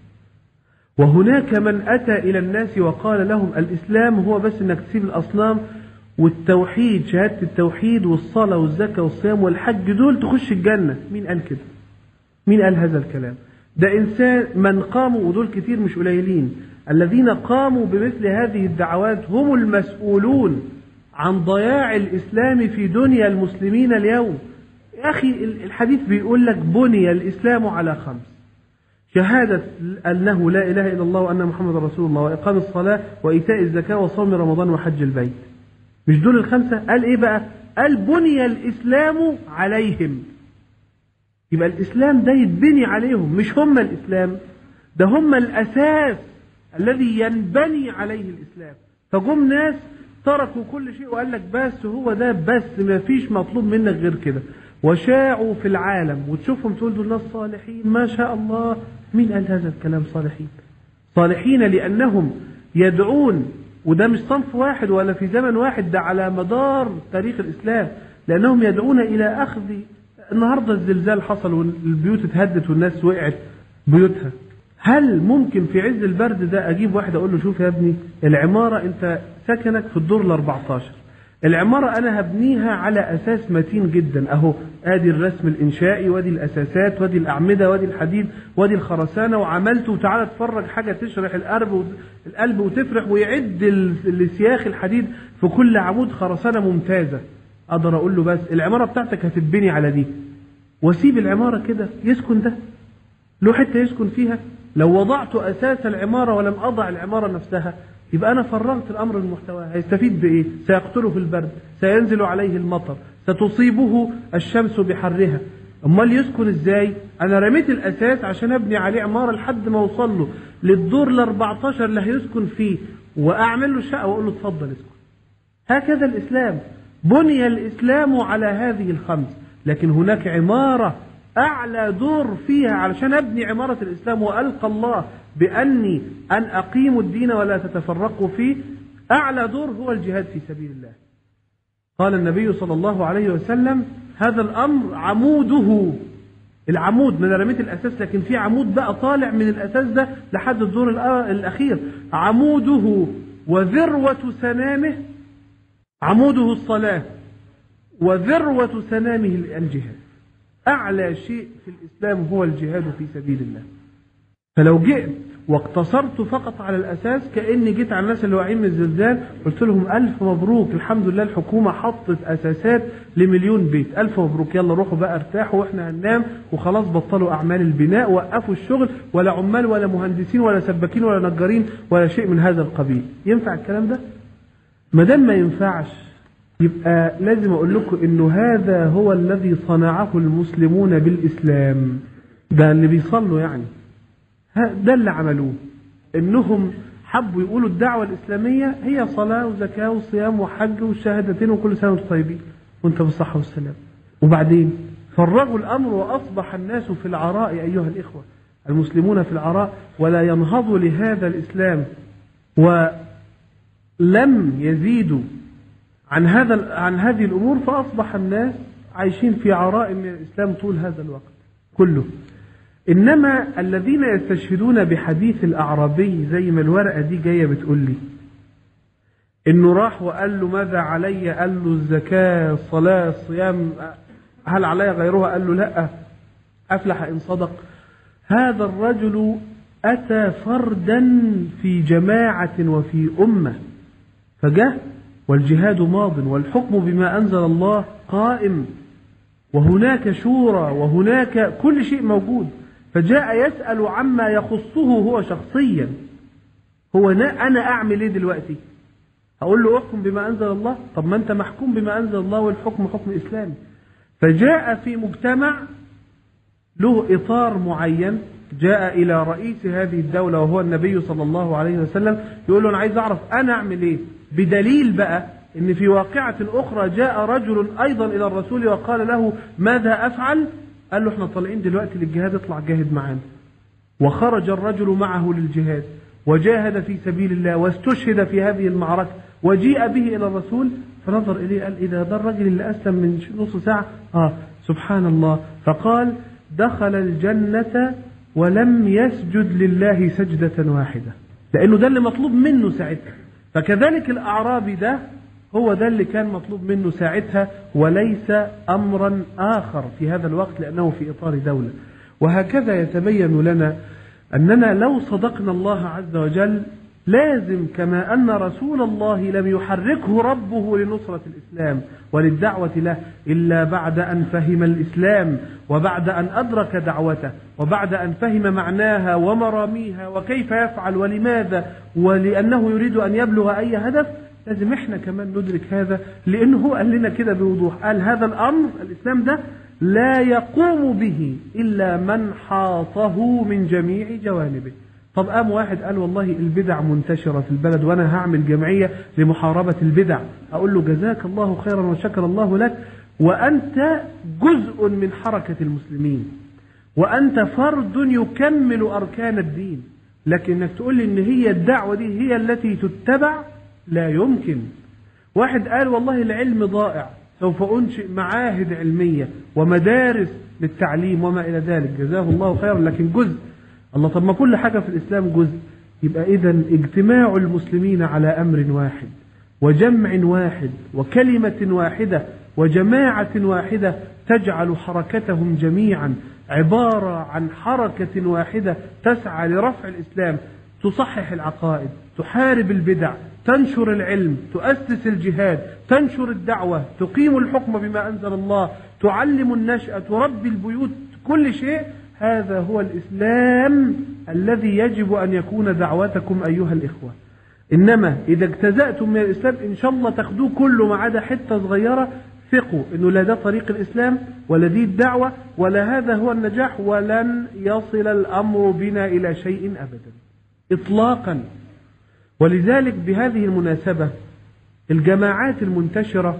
وهناك من أتى إلى الناس وقال لهم الإسلام هو بس أنك تسيب الأصنام والتوحيد شهادة التوحيد والصلاة والزكاة والصيام والحج دول تخش الجنة مين قال كده مين قال هذا الكلام ده إنسان من قاموا ودول كتير مش قليلين الذين قاموا بمثل هذه الدعوات هم المسؤولون عن ضياع الإسلام في دنيا المسلمين اليوم يا أخي الحديث بيقول لك بني الإسلام على خمس شهادة أنه لا إله إلا الله وأن محمد رسول الله وإقام الصلاة وإيتاء الزكاة وصوم رمضان وحج البيت مش دول الخمسة قال إيه بقى قال بني الإسلام عليهم يبقى الإسلام ده يتبني عليهم مش هم الإسلام ده هم الأساس الذي ينبني عليه الإسلام فجم ناس تركوا كل شيء وقال لك بس هو ده بس ما فيش مطلوب منك غير كده وشاعوا في العالم وتشوفهم تقول دول ناس صالحين ما شاء الله مين قال هذا الكلام صالحين صالحين لأنهم يدعون وده مش صنف واحد ولا في زمن واحد ده على مدار تاريخ الإسلام لأنهم يدعون إلى أخذ النهاردة الزلزال حصل والبيوت اتهدت والناس وقعت بيوتها هل ممكن في عز البرد ده أجيب واحد أقول له شوف يا ابني العمارة أنت سكنك في الدور ال 14 العمارة أنا هبنيها على أساس متين جدا أهو آدي الرسم الإنشائي وادي الأساسات وادي الأعمدة وادي الحديد وادي الخرسانة وعملته وتعالى اتفرج حاجة تشرح القلب القلب وتفرح ويعد السياخ الحديد في كل عمود خرسانة ممتازة أقدر أقول له بس العمارة بتاعتك هتتبني على دي واسيب العمارة كده يسكن ده له حتة يسكن فيها لو وضعت أساس العمارة ولم أضع العمارة نفسها يبقى أنا فرغت الأمر المحتوى هيستفيد بإيه سيقتله في البرد سينزل عليه المطر ستصيبه الشمس بحرها امال يسكن ازاي انا رميت الاساس عشان ابني عليه عماره لحد ما اوصل له للدور ال 14 اللي هيسكن فيه واعمل له شقه واقول له اتفضل اسكن هكذا الاسلام بني الاسلام على هذه الخمس لكن هناك عماره اعلى دور فيها علشان ابني عماره الاسلام والقى الله باني ان اقيم الدين ولا تتفرقوا فيه اعلى دور هو الجهاد في سبيل الله قال النبي صلى الله عليه وسلم هذا الامر عموده العمود من رميت الاساس لكن في عمود بقى طالع من الاساس ده لحد الدور الاخير عموده وذروه سنامه عموده الصلاه وذروه سنامه الجهاد اعلى شيء في الاسلام هو الجهاد في سبيل الله فلو جئت واقتصرت فقط على الاساس كاني جيت على الناس اللي واقعين من الزلزال قلت لهم الف مبروك الحمد لله الحكومه حطت اساسات لمليون بيت الف مبروك يلا روحوا بقى ارتاحوا واحنا هننام وخلاص بطلوا اعمال البناء وقفوا الشغل ولا عمال ولا مهندسين ولا سباكين ولا نجارين ولا شيء من هذا القبيل ينفع الكلام ده ما دام ما ينفعش يبقى لازم اقول لكم انه هذا هو الذي صنعه المسلمون بالاسلام ده اللي بيصلوا يعني ده اللي عملوه انهم حبوا يقولوا الدعوة الإسلامية هي صلاة وزكاة وصيام وحج والشهادتين وكل سنة وانتم طيبين وانت بالصحة والسلام وبعدين فرغوا الأمر وأصبح الناس في العراء أيها الإخوة المسلمون في العراء ولا ينهض لهذا الإسلام ولم يزيدوا عن هذا عن هذه الأمور فأصبح الناس عايشين في عراء من الإسلام طول هذا الوقت كله إنما الذين يستشهدون بحديث الأعرابي زي ما الورقة دي جاية بتقول لي إنه راح وقال له ماذا علي قال له الزكاة الصلاة الصيام هل علي غيرها قال له لا أفلح إن صدق هذا الرجل أتى فردا في جماعة وفي أمة فجاء والجهاد ماض والحكم بما أنزل الله قائم وهناك شورى وهناك كل شيء موجود فجاء يسأل عما يخصه هو شخصيا هو أنا أعمل إيه دلوقتي أقول له احكم بما أنزل الله طب ما أنت محكوم بما أنزل الله والحكم حكم إسلامي فجاء في مجتمع له إطار معين جاء إلى رئيس هذه الدولة وهو النبي صلى الله عليه وسلم يقول له أنا عايز أعرف أنا أعمل إيه بدليل بقى إن في واقعة أخرى جاء رجل أيضا إلى الرسول وقال له ماذا أفعل قال له احنا طالعين دلوقتي للجهاد اطلع جاهد معانا وخرج الرجل معه للجهاد وجاهد في سبيل الله واستشهد في هذه المعركة وجيء به إلى الرسول فنظر إليه قال إذا ده الرجل اللي أسلم من نص ساعة آه سبحان الله فقال دخل الجنة ولم يسجد لله سجدة واحدة لأنه ده اللي مطلوب منه ساعتها فكذلك الأعرابي ده هو ده اللي كان مطلوب منه ساعتها وليس أمرا آخر في هذا الوقت لأنه في إطار دولة وهكذا يتبين لنا أننا لو صدقنا الله عز وجل لازم كما أن رسول الله لم يحركه ربه لنصرة الإسلام وللدعوة له إلا بعد أن فهم الإسلام وبعد أن أدرك دعوته وبعد أن فهم معناها ومراميها وكيف يفعل ولماذا ولأنه يريد أن يبلغ أي هدف لازم احنا كمان ندرك هذا لأنه هو قال لنا كده بوضوح قال هذا الأمر الإسلام ده لا يقوم به إلا من حاطه من جميع جوانبه طب قام واحد قال والله البدع منتشرة في البلد وأنا هعمل جمعية لمحاربة البدع أقول له جزاك الله خيرا وشكر الله لك وأنت جزء من حركة المسلمين وأنت فرد يكمل أركان الدين لكنك تقول لي إن هي الدعوة دي هي التي تتبع لا يمكن واحد قال والله العلم ضائع سوف أنشئ معاهد علمية ومدارس للتعليم وما إلى ذلك جزاه الله خيرا لكن جزء الله طب ما كل حاجة في الإسلام جزء يبقى إذا اجتماع المسلمين على أمر واحد وجمع واحد وكلمة واحدة وجماعة واحدة تجعل حركتهم جميعا عبارة عن حركة واحدة تسعى لرفع الإسلام تصحح العقائد تحارب البدع تنشر العلم تؤسس الجهاد تنشر الدعوة تقيم الحكم بما أنزل الله تعلم النشأة تربي البيوت كل شيء هذا هو الإسلام الذي يجب أن يكون دعوتكم أيها الإخوة إنما إذا اجتزأتم من الإسلام إن شاء الله تاخدوه كله ما عدا حتة صغيرة ثقوا إنه لا ده طريق الإسلام ولا دي الدعوة ولا هذا هو النجاح ولن يصل الأمر بنا إلى شيء أبدا إطلاقا ولذلك بهذه المناسبة الجماعات المنتشرة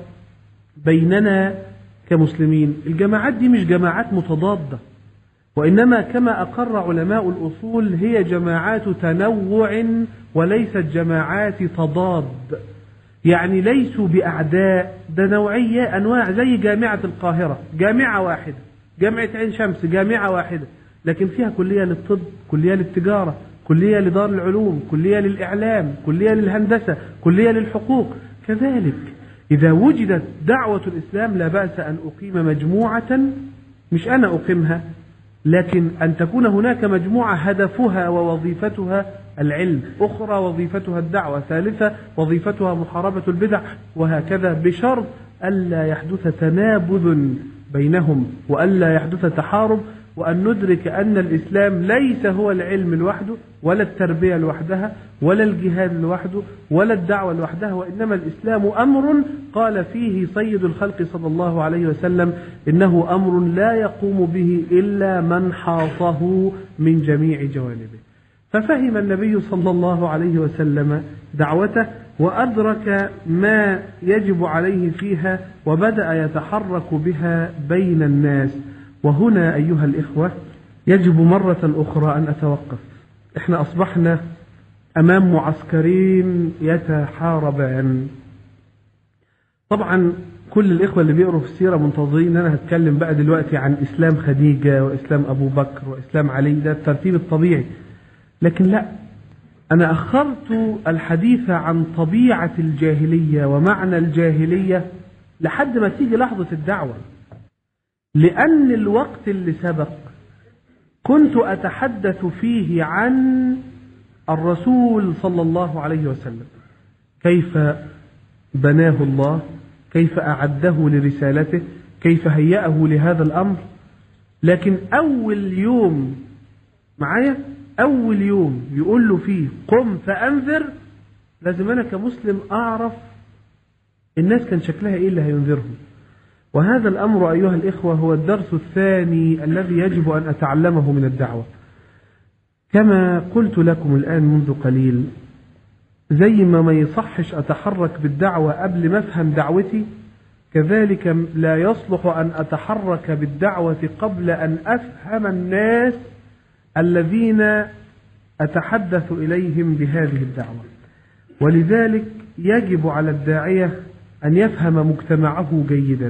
بيننا كمسلمين الجماعات دي مش جماعات متضادة وإنما كما أقر علماء الأصول هي جماعات تنوع وليست جماعات تضاد يعني ليسوا بأعداء ده نوعية أنواع زي جامعة القاهرة جامعة واحدة جامعة عين شمس جامعة واحدة لكن فيها كلية للطب كلية للتجارة كلية لدار العلوم كلية للإعلام كلية للهندسة كلية للحقوق كذلك إذا وجدت دعوة الإسلام لا بأس أن أقيم مجموعة مش أنا أقيمها لكن أن تكون هناك مجموعة هدفها ووظيفتها العلم أخرى وظيفتها الدعوة ثالثة وظيفتها محاربة البدع وهكذا بشرط ألا يحدث تنابذ بينهم وألا يحدث تحارب وأن ندرك أن الإسلام ليس هو العلم لوحده ولا التربية لوحدها ولا الجهاد لوحده ولا الدعوة لوحدها وإنما الإسلام أمر قال فيه سيد الخلق صلى الله عليه وسلم إنه أمر لا يقوم به إلا من حاطه من جميع جوانبه ففهم النبي صلى الله عليه وسلم دعوته وأدرك ما يجب عليه فيها وبدأ يتحرك بها بين الناس وهنا أيها الإخوة يجب مرة أخرى أن أتوقف إحنا أصبحنا أمام معسكرين يتحاربان طبعا كل الإخوة اللي بيقروا في السيرة منتظرين أنا هتكلم بقى دلوقتي عن إسلام خديجة وإسلام أبو بكر وإسلام علي ده الترتيب الطبيعي لكن لا أنا أخرت الحديث عن طبيعة الجاهلية ومعنى الجاهلية لحد ما تيجي لحظة الدعوة لأن الوقت اللي سبق كنت أتحدث فيه عن الرسول صلى الله عليه وسلم كيف بناه الله كيف أعده لرسالته كيف هيأه لهذا الأمر لكن أول يوم معايا أول يوم يقول له فيه قم فأنذر لازم أنا كمسلم أعرف الناس كان شكلها إيه اللي هينذرهم وهذا الأمر أيها الإخوة هو الدرس الثاني الذي يجب أن أتعلمه من الدعوة كما قلت لكم الآن منذ قليل زي ما ما يصحش أتحرك بالدعوة قبل ما أفهم دعوتي كذلك لا يصلح أن أتحرك بالدعوة قبل أن أفهم الناس الذين أتحدث إليهم بهذه الدعوة ولذلك يجب على الداعية أن يفهم مجتمعه جيدا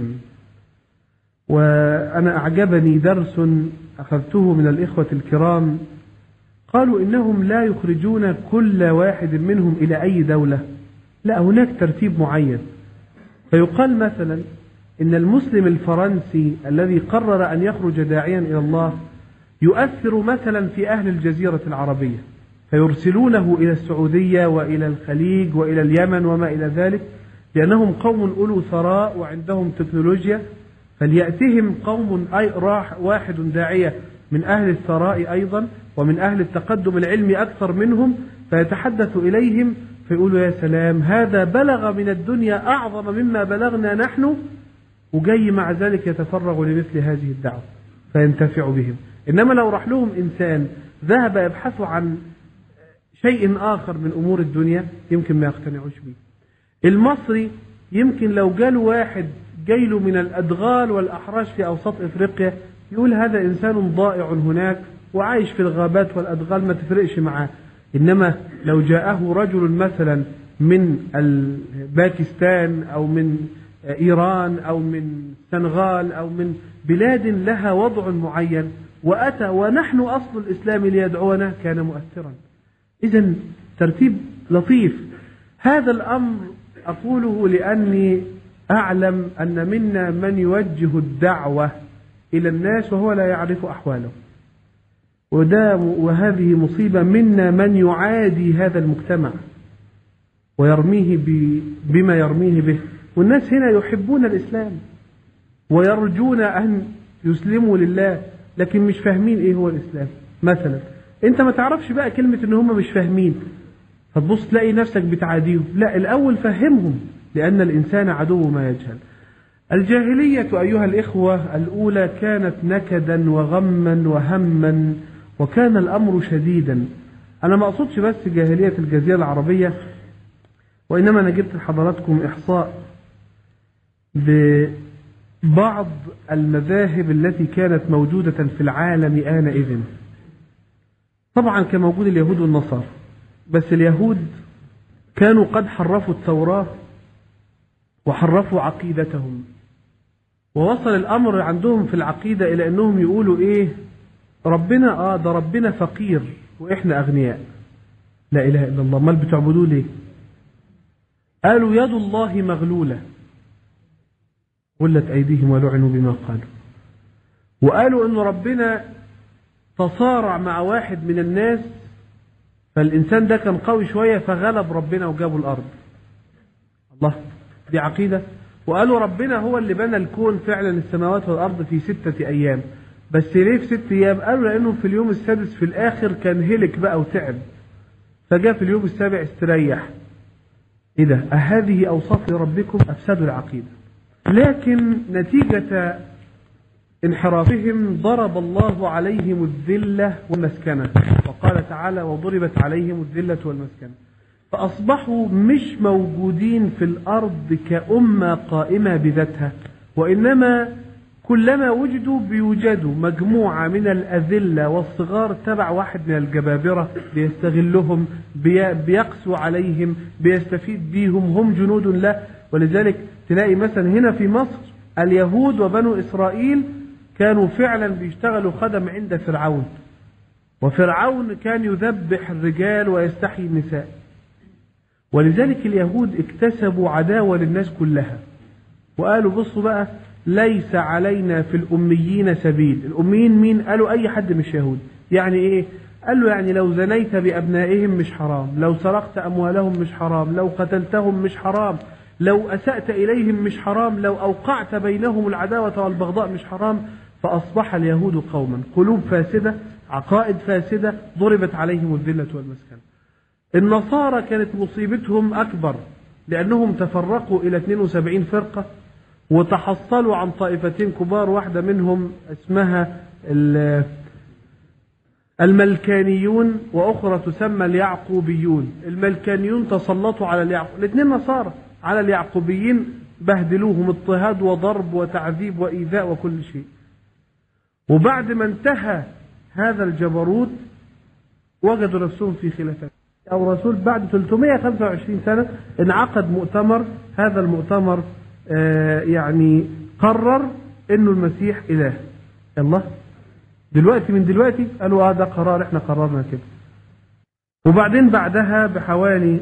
وأنا أعجبني درس أخذته من الإخوة الكرام قالوا إنهم لا يخرجون كل واحد منهم إلى أي دولة لا هناك ترتيب معين فيقال مثلا إن المسلم الفرنسي الذي قرر أن يخرج داعيا إلى الله يؤثر مثلا في أهل الجزيرة العربية فيرسلونه إلى السعودية وإلى الخليج وإلى اليمن وما إلى ذلك لأنهم قوم أولو ثراء وعندهم تكنولوجيا فليأتهم قوم أي راح واحد داعية من أهل الثراء أيضا ومن أهل التقدم العلمي أكثر منهم فيتحدث إليهم فيقولوا يا سلام هذا بلغ من الدنيا أعظم مما بلغنا نحن وجاي مع ذلك يتفرغ لمثل هذه الدعوة فينتفع بهم إنما لو راح لهم إنسان ذهب يبحث عن شيء آخر من أمور الدنيا يمكن ما يقتنعوش به المصري يمكن لو جاله واحد جايله من الأدغال والأحراش في أوسط إفريقيا يقول هذا إنسان ضائع هناك وعايش في الغابات والأدغال ما تفرقش معاه إنما لو جاءه رجل مثلا من باكستان أو من إيران أو من السنغال أو من بلاد لها وضع معين وأتى ونحن أصل الإسلام ليدعونا كان مؤثرا إذا ترتيب لطيف هذا الأمر أقوله لأني أعلم أن منا من يوجه الدعوة إلى الناس وهو لا يعرف أحواله وده وهذه مصيبة منا من يعادي هذا المجتمع ويرميه بما يرميه به والناس هنا يحبون الإسلام ويرجون أن يسلموا لله لكن مش فاهمين إيه هو الإسلام مثلا أنت ما تعرفش بقى كلمة إن هم مش فاهمين فتبص تلاقي نفسك بتعاديهم لا الأول فهمهم لأن الإنسان عدو ما يجهل الجاهلية أيها الإخوة الأولى كانت نكدا وغما وهما وكان الأمر شديدا أنا ما أقصدش بس جاهلية الجزيرة العربية وإنما أنا جبت لحضراتكم إحصاء ببعض المذاهب التي كانت موجودة في العالم آنئذ طبعا كان موجود اليهود والنصارى بس اليهود كانوا قد حرفوا التوراة وحرفوا عقيدتهم ووصل الأمر عندهم في العقيدة إلى أنهم يقولوا إيه ربنا آه ده ربنا فقير وإحنا أغنياء لا إله إلا الله مال بتعبدوه ليه قالوا يد الله مغلولة غلت أيديهم ولعنوا بما قالوا وقالوا أن ربنا تصارع مع واحد من الناس فالإنسان ده كان قوي شوية فغلب ربنا وجابوا الأرض الله دي عقيدة وقالوا ربنا هو اللي بنى الكون فعلا السماوات والأرض في ستة أيام بس ليه في ست أيام قالوا لأنه في اليوم السادس في الآخر كان هلك بقى وتعب فجاء في اليوم السابع استريح إيه ده أهذه أوصاف لربكم أفسدوا العقيدة لكن نتيجة انحرافهم ضرب الله عليهم الذلة والمسكنة وقال تعالى وضربت عليهم الذلة والمسكنة فأصبحوا مش موجودين في الأرض كأمة قائمة بذاتها وإنما كلما وجدوا بيوجدوا مجموعة من الأذلة والصغار تبع واحد من الجبابرة بيستغلهم بيقسو عليهم بيستفيد بيهم هم جنود له ولذلك تلاقي مثلا هنا في مصر اليهود وبنو إسرائيل كانوا فعلا بيشتغلوا خدم عند فرعون وفرعون كان يذبح الرجال ويستحيي النساء ولذلك اليهود اكتسبوا عداوة للناس كلها وقالوا بصوا بقى ليس علينا في الأميين سبيل الأميين مين قالوا أي حد مش يهود يعني إيه قال له يعني لو زنيت بأبنائهم مش حرام لو سرقت أموالهم مش حرام لو قتلتهم مش حرام لو أسأت إليهم مش حرام لو أوقعت بينهم العداوة والبغضاء مش حرام فأصبح اليهود قوما قلوب فاسدة عقائد فاسدة ضربت عليهم الذلة والمسكنة النصارى كانت مصيبتهم أكبر لأنهم تفرقوا إلى 72 فرقة وتحصلوا عن طائفتين كبار واحدة منهم اسمها الملكانيون وأخرى تسمى اليعقوبيون الملكانيون تسلطوا على اليعقوب الاثنين نصارى على اليعقوبيين بهدلوهم اضطهاد وضرب وتعذيب وإيذاء وكل شيء وبعد ما انتهى هذا الجبروت وجدوا نفسهم في خلافات أو رسول بعد 325 سنة انعقد مؤتمر هذا المؤتمر آه يعني قرر انه المسيح اله الله دلوقتي من دلوقتي قالوا اه ده قرار احنا قررنا كده وبعدين بعدها بحوالي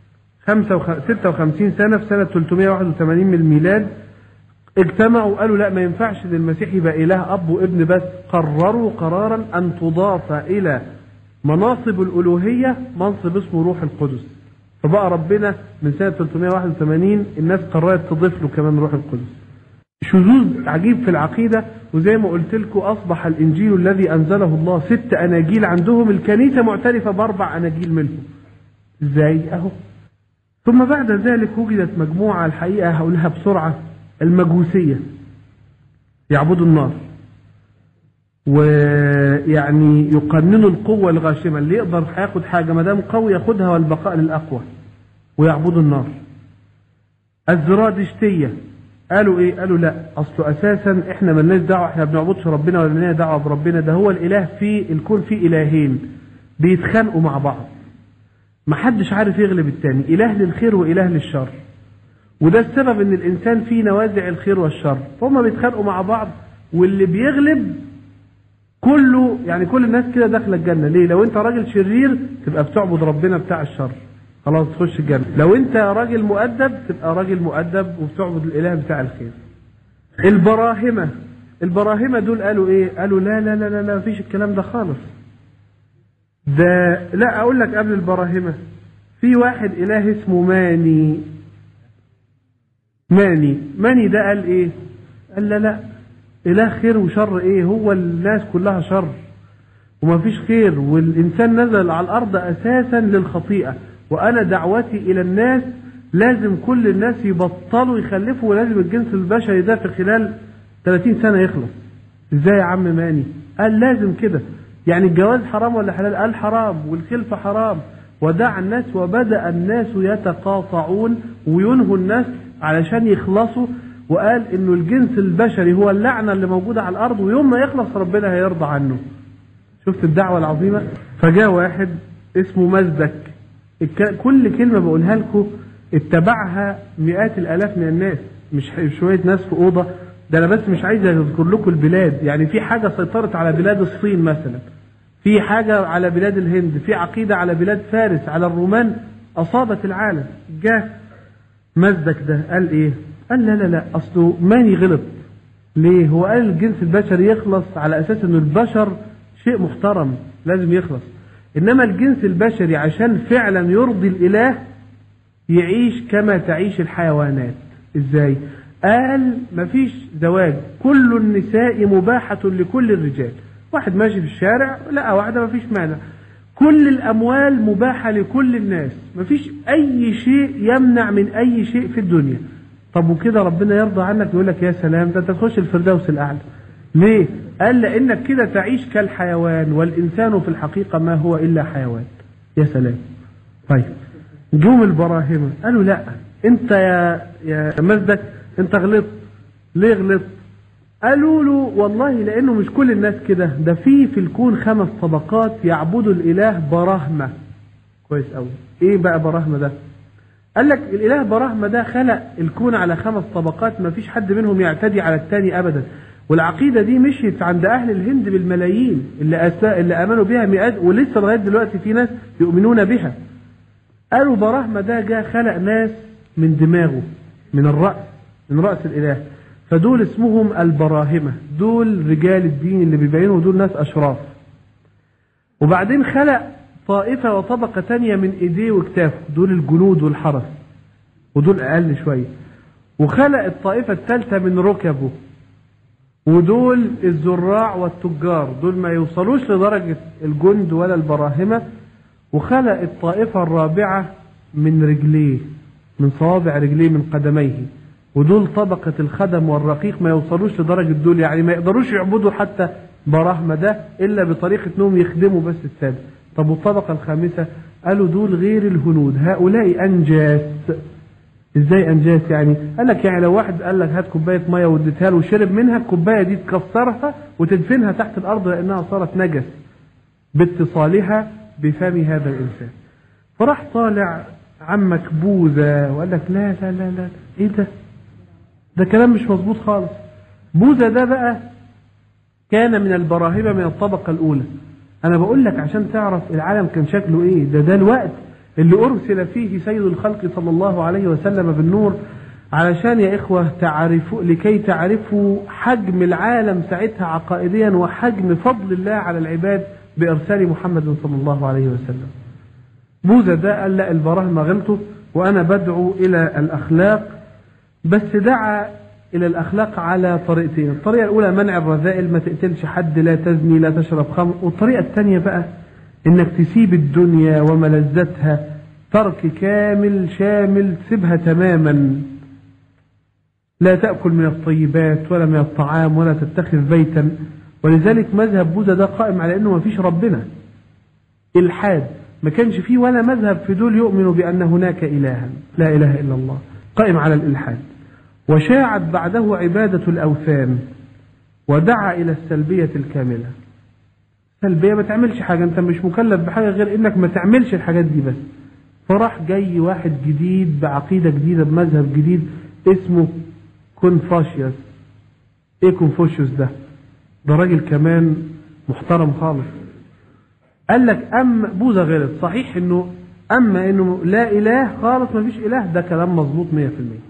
56 سنة في سنة 381 من الميلاد اجتمعوا قالوا لا ما ينفعش للمسيح يبقى إله أب وابن بس قرروا قرارا أن تضاف إلى مناصب الألوهية منصب اسمه روح القدس فبقى ربنا من سنة 381 الناس قررت تضيف له كمان روح القدس شذوذ عجيب في العقيدة وزي ما قلت لكم أصبح الإنجيل الذي أنزله الله ست أناجيل عندهم الكنيسة معترفة بأربع أناجيل منهم إزاي أهو ثم بعد ذلك وجدت مجموعة الحقيقة هقولها بسرعة المجوسية يعبدوا النار ويعني يقننوا القوة الغاشمة اللي يقدر هياخد حاجة ما دام قوي ياخدها والبقاء للأقوى ويعبدوا النار الزرادشتية قالوا ايه قالوا لا اصله اساسا احنا ملناش دعوه احنا ما بنعبدش ربنا ولا لنا دعوه بربنا ده هو الاله في الكون فيه الهين بيتخانقوا مع بعض ما حدش عارف يغلب التاني اله للخير واله للشر وده السبب ان الانسان فيه نوازع الخير والشر فهم بيتخانقوا مع بعض واللي بيغلب كله يعني كل الناس كده داخله الجنه ليه لو انت راجل شرير تبقى بتعبد ربنا بتاع الشر خلاص تخش الجنه لو انت راجل مؤدب تبقى راجل مؤدب وبتعبد الاله بتاع الخير البراهمه البراهمه دول قالوا ايه قالوا لا لا لا لا, لا مفيش الكلام ده خالص ده لا اقول لك قبل البراهمه في واحد اله اسمه ماني ماني ماني ده قال ايه قال لا لا اله خير وشر ايه هو الناس كلها شر وما فيش خير والانسان نزل على الارض اساسا للخطيئه وانا دعوتي الى الناس لازم كل الناس يبطلوا يخلفوا ولازم الجنس البشري ده في خلال 30 سنه يخلص ازاي يا عم ماني قال لازم كده يعني الجواز حرام ولا حلال قال حرام والخلفه حرام ودع الناس وبدا الناس يتقاطعون وينهوا الناس علشان يخلصوا وقال انه الجنس البشري هو اللعنه اللي موجوده على الارض ويوم ما يخلص ربنا هيرضى عنه شفت الدعوه العظيمه فجاء واحد اسمه مزدك كل كلمه بقولها لكم اتبعها مئات الالاف من الناس مش شويه ناس في اوضه ده انا بس مش عايز اذكر لكم البلاد يعني في حاجه سيطرت على بلاد الصين مثلا في حاجه على بلاد الهند في عقيده على بلاد فارس على الرومان اصابت العالم جاء مزدك ده قال ايه قال لا لا لا اصله ماني غلط ليه هو قال الجنس البشري يخلص على اساس انه البشر شيء محترم لازم يخلص انما الجنس البشري عشان فعلا يرضي الاله يعيش كما تعيش الحيوانات ازاي قال مفيش زواج كل النساء مباحة لكل الرجال واحد ماشي في الشارع لقى واحدة مفيش مانع كل الأموال مباحة لكل الناس مفيش أي شيء يمنع من أي شيء في الدنيا طب وكده ربنا يرضى عنك يقول لك يا سلام ده انت تخش الفردوس الأعلى ليه؟ قال لأنك كده تعيش كالحيوان والإنسان في الحقيقة ما هو إلا حيوان يا سلام طيب جم البراهمة قالوا لا انت يا يا مزدك انت غلطت ليه غلطت قالوا له والله لانه مش كل الناس كده ده في في الكون خمس طبقات يعبدوا الاله براهمه كويس قوي ايه بقى براهمه ده قال لك الاله براهمه ده خلق الكون على خمس طبقات ما فيش حد منهم يعتدي على الثاني ابدا والعقيده دي مشيت عند اهل الهند بالملايين اللي أسا... اللي امنوا بها مئات ولسه لغايه دلوقتي في ناس يؤمنون بها قالوا براهمه ده جاء خلق ناس من دماغه من الراس من راس الاله فدول اسمهم البراهمة دول رجال الدين اللي بيبينوا دول ناس أشراف وبعدين خلق طائفة وطبقة تانية من ايديه وكتافه دول الجنود والحرس ودول اقل شوية وخلق الطائفة الثالثة من ركبه ودول الزراع والتجار دول ما يوصلوش لدرجة الجند ولا البراهمة وخلق الطائفة الرابعة من رجليه من صوابع رجليه من قدميه ودول طبقة الخدم والرقيق ما يوصلوش لدرجة دول يعني ما يقدروش يعبدوا حتى براهمة ده إلا بطريقة أنهم يخدموا بس السادة طب والطبقة الخامسة قالوا دول غير الهنود هؤلاء أنجاس ازاي انجاس يعني قال لك يعني لو واحد قال لك هات كوبايه ميه واديتها له وشرب منها الكوبايه دي تكسرها وتدفنها تحت الارض لانها صارت نجس باتصالها بفم هذا الانسان فراح طالع عمك بوذا وقال لك لا لا لا لا ايه ده ده كلام مش مظبوط خالص بوذا ده بقى كان من البراهمة من الطبقة الأولى أنا بقول لك عشان تعرف العالم كان شكله إيه ده ده الوقت اللي أرسل فيه سيد الخلق صلى الله عليه وسلم بالنور علشان يا إخوة تعرفوا لكي تعرفوا حجم العالم ساعتها عقائديا وحجم فضل الله على العباد بإرسال محمد صلى الله عليه وسلم بوذا ده قال لا البراهمة غلطوا وأنا بدعو إلى الأخلاق بس دعا إلى الأخلاق على طريقتين الطريقة الأولى منع الرذائل ما تقتلش حد لا تزني لا تشرب خمر والطريقة الثانية بقى إنك تسيب الدنيا وملذتها ترك كامل شامل تسيبها تماما لا تأكل من الطيبات ولا من الطعام ولا تتخذ بيتا ولذلك مذهب بوذا ده قائم على أنه ما فيش ربنا إلحاد ما كانش فيه ولا مذهب في دول يؤمن بأن هناك إلها لا إله إلا الله قائم على الإلحاد وشاعت بعده عبادة الأوثان ودعا إلى السلبية الكاملة سلبية ما تعملش حاجة أنت مش مكلف بحاجة غير إنك ما تعملش الحاجات دي بس فراح جاي واحد جديد بعقيدة جديدة بمذهب جديد اسمه كونفوشيوس ايه كونفوشيوس ده ده راجل كمان محترم خالص قال لك أما بوذا غلط صحيح انه اما انه لا اله خالص ما فيش اله ده كلام مظبوط 100%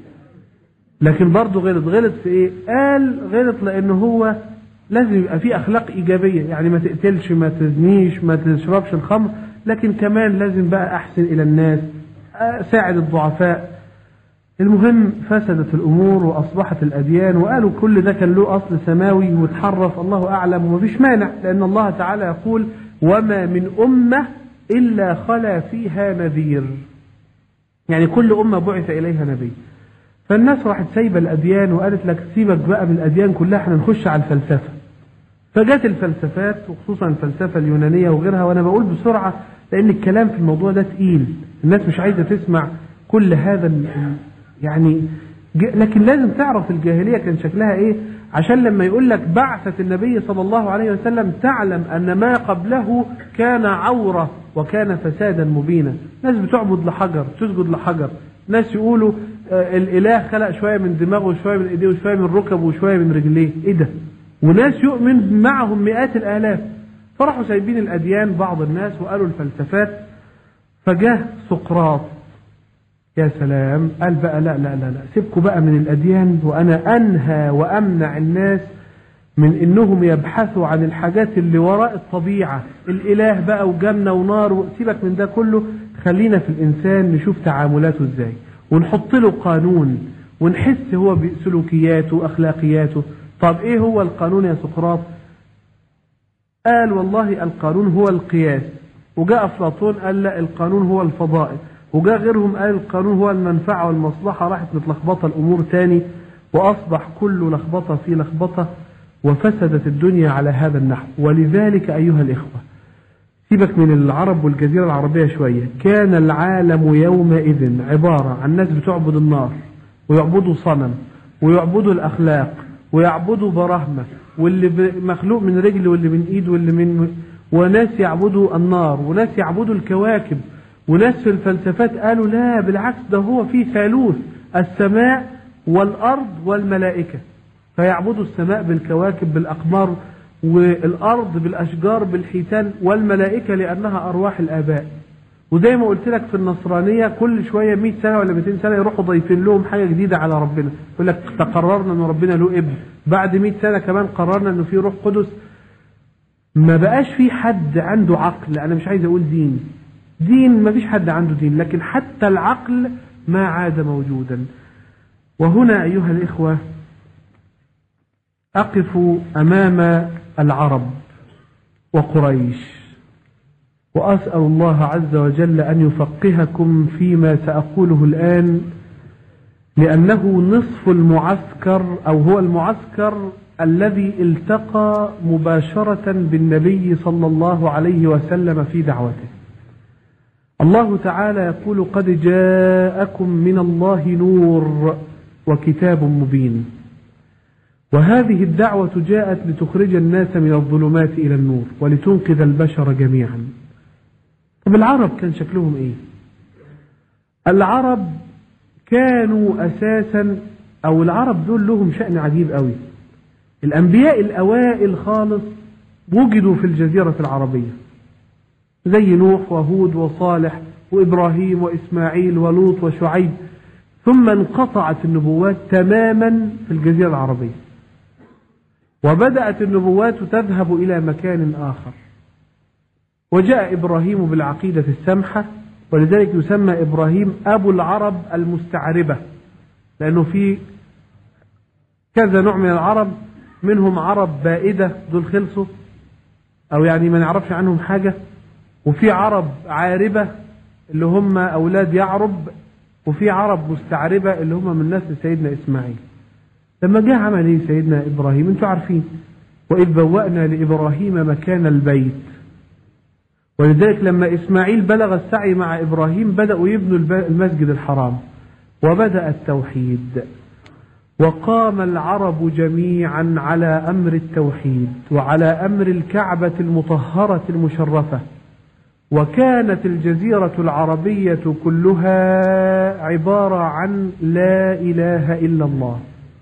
لكن برضه غلط غلط في ايه قال غلط لان هو لازم يبقى فيه اخلاق ايجابيه يعني ما تقتلش ما تزنيش ما تشربش الخمر لكن كمان لازم بقى احسن الى الناس ساعد الضعفاء المهم فسدت الامور واصبحت الاديان وقالوا كل ده كان له اصل سماوي وتحرف الله اعلم ومفيش مانع لان الله تعالى يقول وما من امه الا خلا فيها نذير يعني كل امه بعث اليها نبي فالناس راحت سايبه الاديان وقالت لك سيبك بقى من الاديان كلها احنا نخش على الفلسفه فجت الفلسفات وخصوصا الفلسفه اليونانيه وغيرها وانا بقول بسرعه لان الكلام في الموضوع ده تقيل الناس مش عايزه تسمع كل هذا ال- يعني ج- لكن لازم تعرف الجاهليه كان شكلها ايه عشان لما يقول لك بعثة النبي صلى الله عليه وسلم تعلم ان ما قبله كان عوره وكان فسادا مبينا ناس بتعبد لحجر تسجد لحجر ناس يقولوا آه، الاله خلق شويه من دماغه وشويه من ايديه وشويه من ركبه وشويه من رجليه ايه ده وناس يؤمن معهم مئات الالاف فراحوا سايبين الاديان بعض الناس وقالوا الفلسفات فجاه سقراط يا سلام قال بقى لا لا لا لا سيبكوا بقى من الاديان وانا انهى وامنع الناس من انهم يبحثوا عن الحاجات اللي وراء الطبيعه الاله بقى وجنه ونار سيبك من ده كله خلينا في الانسان نشوف تعاملاته ازاي ونحط له قانون ونحس هو بسلوكياته واخلاقياته طب ايه هو القانون يا سقراط قال والله القانون هو القياس وجاء أفلاطون قال لا القانون هو الفضائل وجاء غيرهم قال القانون هو المنفعة والمصلحة راحت متلخبطة الأمور تاني وأصبح كل لخبطة في لخبطة وفسدت الدنيا على هذا النحو ولذلك أيها الإخوة سيبك من العرب والجزيرة العربية شوية كان العالم يومئذ عبارة عن ناس بتعبد النار ويعبدوا صنم ويعبدوا الأخلاق ويعبدوا براهمة واللي ب- مخلوق من رجل واللي من ايد واللي من وناس يعبدوا النار وناس يعبدوا الكواكب وناس في الفلسفات قالوا لا بالعكس ده هو في ثالوث السماء والأرض والملائكة فيعبدوا السماء بالكواكب بالأقمار والأرض بالأشجار بالحيتان والملائكة لأنها أرواح الآباء وزي ما قلت لك في النصرانية كل شوية 100 سنة ولا 200 سنة يروحوا ضايفين لهم حاجة جديدة على ربنا يقول لك تقررنا ان ربنا له ابن بعد 100 سنة كمان قررنا انه في روح قدس ما بقاش في حد عنده عقل انا مش عايز اقول دين دين ما فيش حد عنده دين لكن حتى العقل ما عاد موجودا وهنا ايها الاخوة اقف امام العرب وقريش وأسأل الله عز وجل أن يفقهكم فيما سأقوله الآن لأنه نصف المعسكر أو هو المعسكر الذي التقى مباشرة بالنبي صلى الله عليه وسلم في دعوته الله تعالى يقول قد جاءكم من الله نور وكتاب مبين وهذه الدعوة جاءت لتخرج الناس من الظلمات إلى النور ولتنقذ البشر جميعا طب العرب كان شكلهم ايه العرب كانوا اساسا او العرب دول لهم شأن عجيب قوي الانبياء الاوائل خالص وجدوا في الجزيرة العربية زي نوح وهود وصالح وابراهيم واسماعيل ولوط وشعيب ثم انقطعت النبوات تماما في الجزيرة العربية وبدأت النبوات تذهب إلى مكان آخر وجاء إبراهيم بالعقيدة السمحة ولذلك يسمى إبراهيم أبو العرب المستعربة لأنه في كذا نوع من العرب منهم عرب بائدة دول خلصوا أو يعني ما نعرفش عنهم حاجة وفي عرب عاربة اللي هم أولاد يعرب وفي عرب مستعربة اللي هم من نسل سيدنا إسماعيل لما جاء عمل ايه سيدنا إبراهيم انتوا عارفين وإذ بوأنا لإبراهيم مكان البيت ولذلك لما إسماعيل بلغ السعي مع إبراهيم بدأوا يبنوا المسجد الحرام وبدأ التوحيد وقام العرب جميعا على أمر التوحيد وعلى أمر الكعبة المطهرة المشرفة وكانت الجزيرة العربية كلها عبارة عن لا إله إلا الله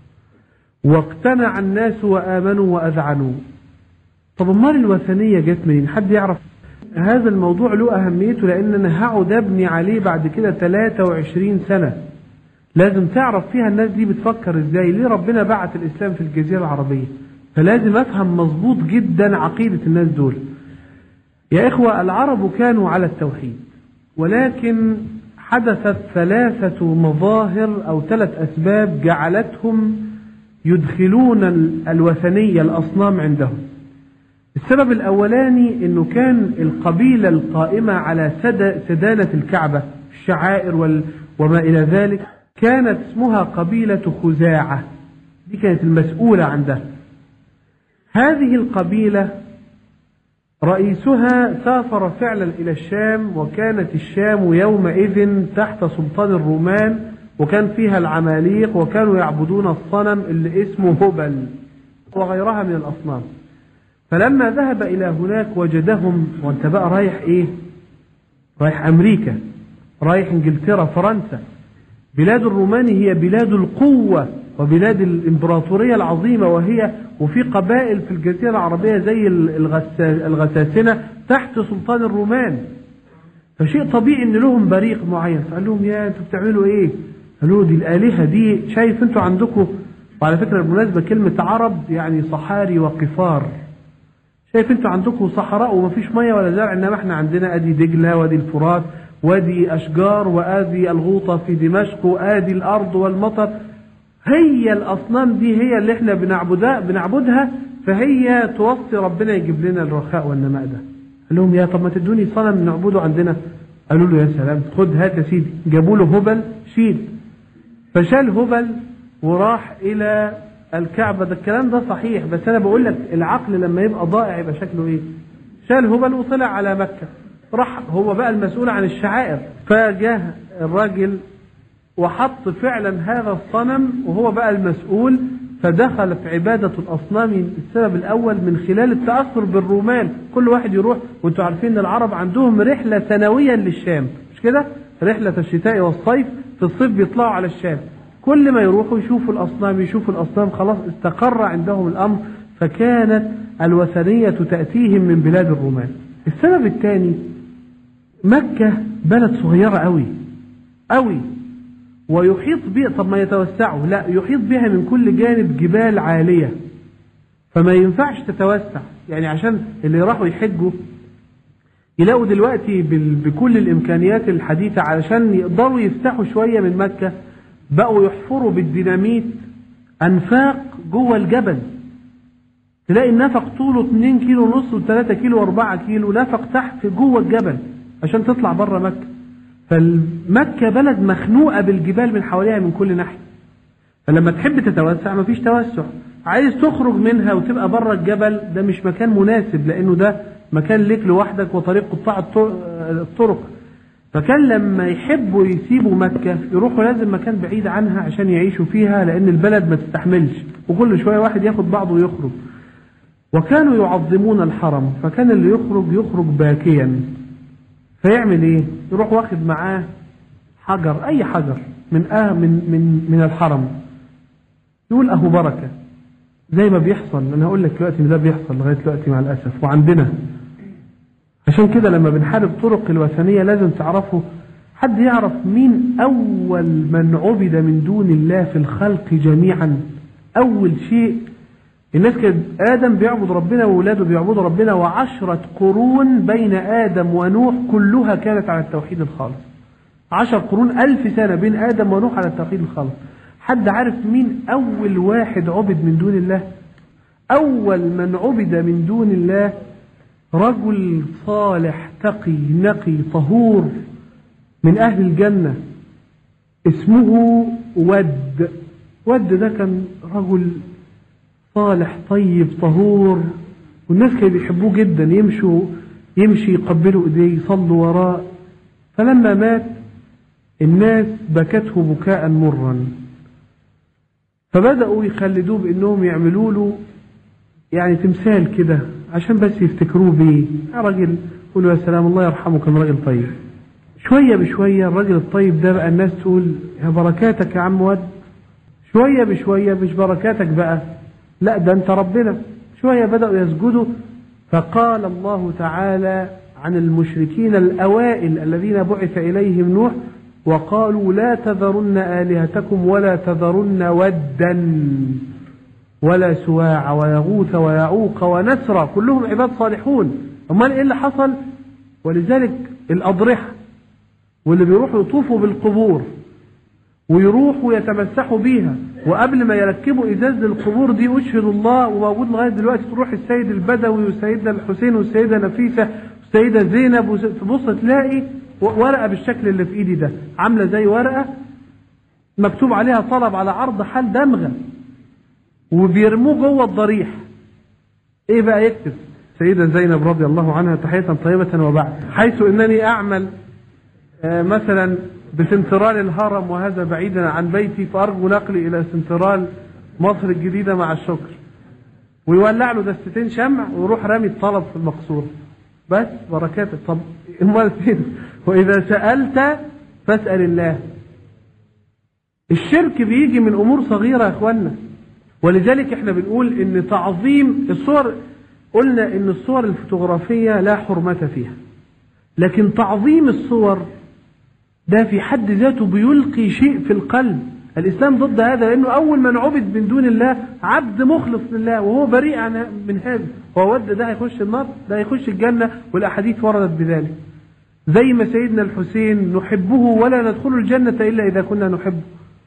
واقتنع الناس وآمنوا وأذعنوا طب امال الوثنية جت منين حد يعرف هذا الموضوع له أهميته لأن أنا هقعد أبني عليه بعد كده 23 سنة لازم تعرف فيها الناس دي بتفكر ازاي ليه ربنا بعت الإسلام في الجزيرة العربية فلازم أفهم مظبوط جدا عقيدة الناس دول يا إخوة العرب كانوا على التوحيد ولكن حدثت ثلاثة مظاهر أو ثلاث أسباب جعلتهم يدخلون الوثنية الأصنام عندهم السبب الأولاني أنه كان القبيلة القائمة على سدانة الكعبة الشعائر وال وما إلى ذلك كانت اسمها قبيلة خزاعة دي كانت المسؤولة عن ده هذه القبيلة رئيسها سافر فعلا إلى الشام وكانت الشام يومئذ تحت سلطان الرومان وكان فيها العماليق وكانوا يعبدون الصنم اللي اسمه هبل وغيرها من الأصنام فلما ذهب إلى هناك وجدهم وانت بقى رايح ايه رايح أمريكا رايح انجلترا فرنسا بلاد الرومان هي بلاد القوة وبلاد الإمبراطورية العظيمة وهي وفي قبائل في الجزيرة العربية زي الغساسنة تحت سلطان الرومان فشيء طبيعي ان لهم بريق معين فقال لهم يا انتوا بتعملوا ايه قالوا دي الآلهة دي شايف انتوا عندكم وعلى فكرة بالمناسبة كلمة عرب يعني صحاري وقفار شايف انتوا عندكم صحراء ومفيش ميه ولا زرع انما احنا عندنا ادي دجله وادي الفرات وادي اشجار وادي الغوطه في دمشق وادي الارض والمطر هي الاصنام دي هي اللي احنا بنعبدها بنعبدها فهي توصي ربنا يجيب لنا الرخاء والنماء ده قال لهم يا طب ما تدوني صنم نعبده عندنا قالوا له يا سلام خد هات يا سيدي جابوا له هبل شيل فشال هبل وراح الى الكعبة ده الكلام ده صحيح بس أنا بقول لك العقل لما يبقى ضائع يبقى شكله إيه؟ شال هبل وطلع على مكة راح هو بقى المسؤول عن الشعائر فجاه الراجل وحط فعلا هذا الصنم وهو بقى المسؤول فدخل في عبادة الأصنام السبب الأول من خلال التأثر بالرومان كل واحد يروح وانتوا عارفين ان العرب عندهم رحلة سنويا للشام مش كده رحلة الشتاء والصيف في الصيف بيطلعوا على الشام كل ما يروحوا يشوفوا الأصنام يشوفوا الأصنام خلاص استقر عندهم الأمر فكانت الوثنية تأتيهم من بلاد الرومان السبب الثاني مكة بلد صغيرة قوي قوي ويحيط بها طب ما يتوسعوا لا يحيط بها من كل جانب جبال عالية فما ينفعش تتوسع يعني عشان اللي راحوا يحجوا يلاقوا دلوقتي بال- بكل الإمكانيات الحديثة علشان يقدروا يفتحوا شوية من مكة بقوا يحفروا بالديناميت أنفاق جوه الجبل تلاقي النفق طوله 2 كيلو ونص و3 كيلو و4 كيلو نفق تحت جوه الجبل عشان تطلع بره مكة فمكة بلد مخنوقة بالجبال من حواليها من كل ناحية فلما تحب تتوسع مفيش توسع عايز تخرج منها وتبقى بره الجبل ده مش مكان مناسب لانه ده مكان ليك لوحدك وطريق قطاع الطر- الطرق فكان لما يحبوا يسيبوا مكة يروحوا لازم مكان بعيد عنها عشان يعيشوا فيها لأن البلد ما تستحملش وكل شوية واحد ياخد بعضه ويخرج وكانوا يعظمون الحرم فكان اللي يخرج يخرج باكيا فيعمل ايه يروح واخد معاه حجر اي حجر من آه من من من الحرم يقول اهو بركه زي ما بيحصل انا هقول لك دلوقتي ان ده بيحصل لغايه دلوقتي مع الاسف وعندنا عشان كده لما بنحارب طرق الوثنيه لازم تعرفوا حد يعرف مين اول من عبد من دون الله في الخلق جميعا اول شيء الناس كانت آدم بيعبد ربنا وولاده بيعبدوا ربنا وعشرة قرون بين آدم ونوح كلها كانت على التوحيد الخالص عشر قرون ألف سنة بين آدم ونوح على التوحيد الخالص حد عارف مين أول واحد عبد من دون الله أول من عبد من دون الله رجل صالح تقي نقي طهور من أهل الجنة اسمه ود ود ده كان رجل صالح طيب طهور والناس كانوا بيحبوه جدا يمشوا يمشي يقبلوا ايديه يصلوا وراه فلما مات الناس بكته بكاء مرا فبدأوا يخلدوه بأنهم يعملوا له يعني تمثال كده عشان بس يفتكروه بيه يا راجل قولوا يا سلام الله يرحمه كان راجل طيب شوية بشوية الراجل الطيب ده بقى الناس تقول يا بركاتك يا عم ود شوية بشوية مش بركاتك بقى لا ده انت ربنا شوية بدأوا يسجدوا فقال الله تعالى عن المشركين الأوائل الذين بعث إليهم نوح وقالوا لا تذرن آلهتكم ولا تذرن ودا ولا سواع ويغوث ويعوق ونسرا كلهم عباد صالحون امال ايه اللي حصل ولذلك الأضرحة واللي بيروحوا يطوفوا بالقبور ويروحوا يتمسحوا بيها وقبل ما يركبوا ازاز القبور دي اشهد الله وموجود لغايه دلوقتي تروح السيد البدوي والسيده الحسين والسيده نفيسه والسيده زينب وس- تبص تلاقي ورقه بالشكل اللي في ايدي ده عامله زي ورقه مكتوب عليها طلب على عرض حال دمغه وبيرموه جوه الضريح ايه بقى يكتب سيدة زينب رضي الله عنها تحية طيبة وبعد حيث انني اعمل آه، مثلا بسنترال الهرم وهذا بعيدا عن بيتي فارجو نقلي الى سنترال مصر الجديدة مع الشكر ويولع له دستتين شمع ويروح رامي الطلب في المقصورة بس بركاتك طب امال فين واذا سألت فاسأل الله الشرك بيجي من امور صغيرة يا اخوانا ولذلك احنا بنقول ان تعظيم الصور قلنا ان الصور الفوتوغرافية لا حرمة فيها لكن تعظيم الصور ده في حد ذاته بيلقي شيء في القلب الإسلام ضد هذا لأنه أول من عبد من دون الله عبد مخلص لله وهو بريء عن من هذا هو ود ده هيخش النار ده هيخش الجنة والأحاديث وردت بذلك زي ما سيدنا الحسين نحبه ولا ندخل الجنة إلا إذا كنا نحبه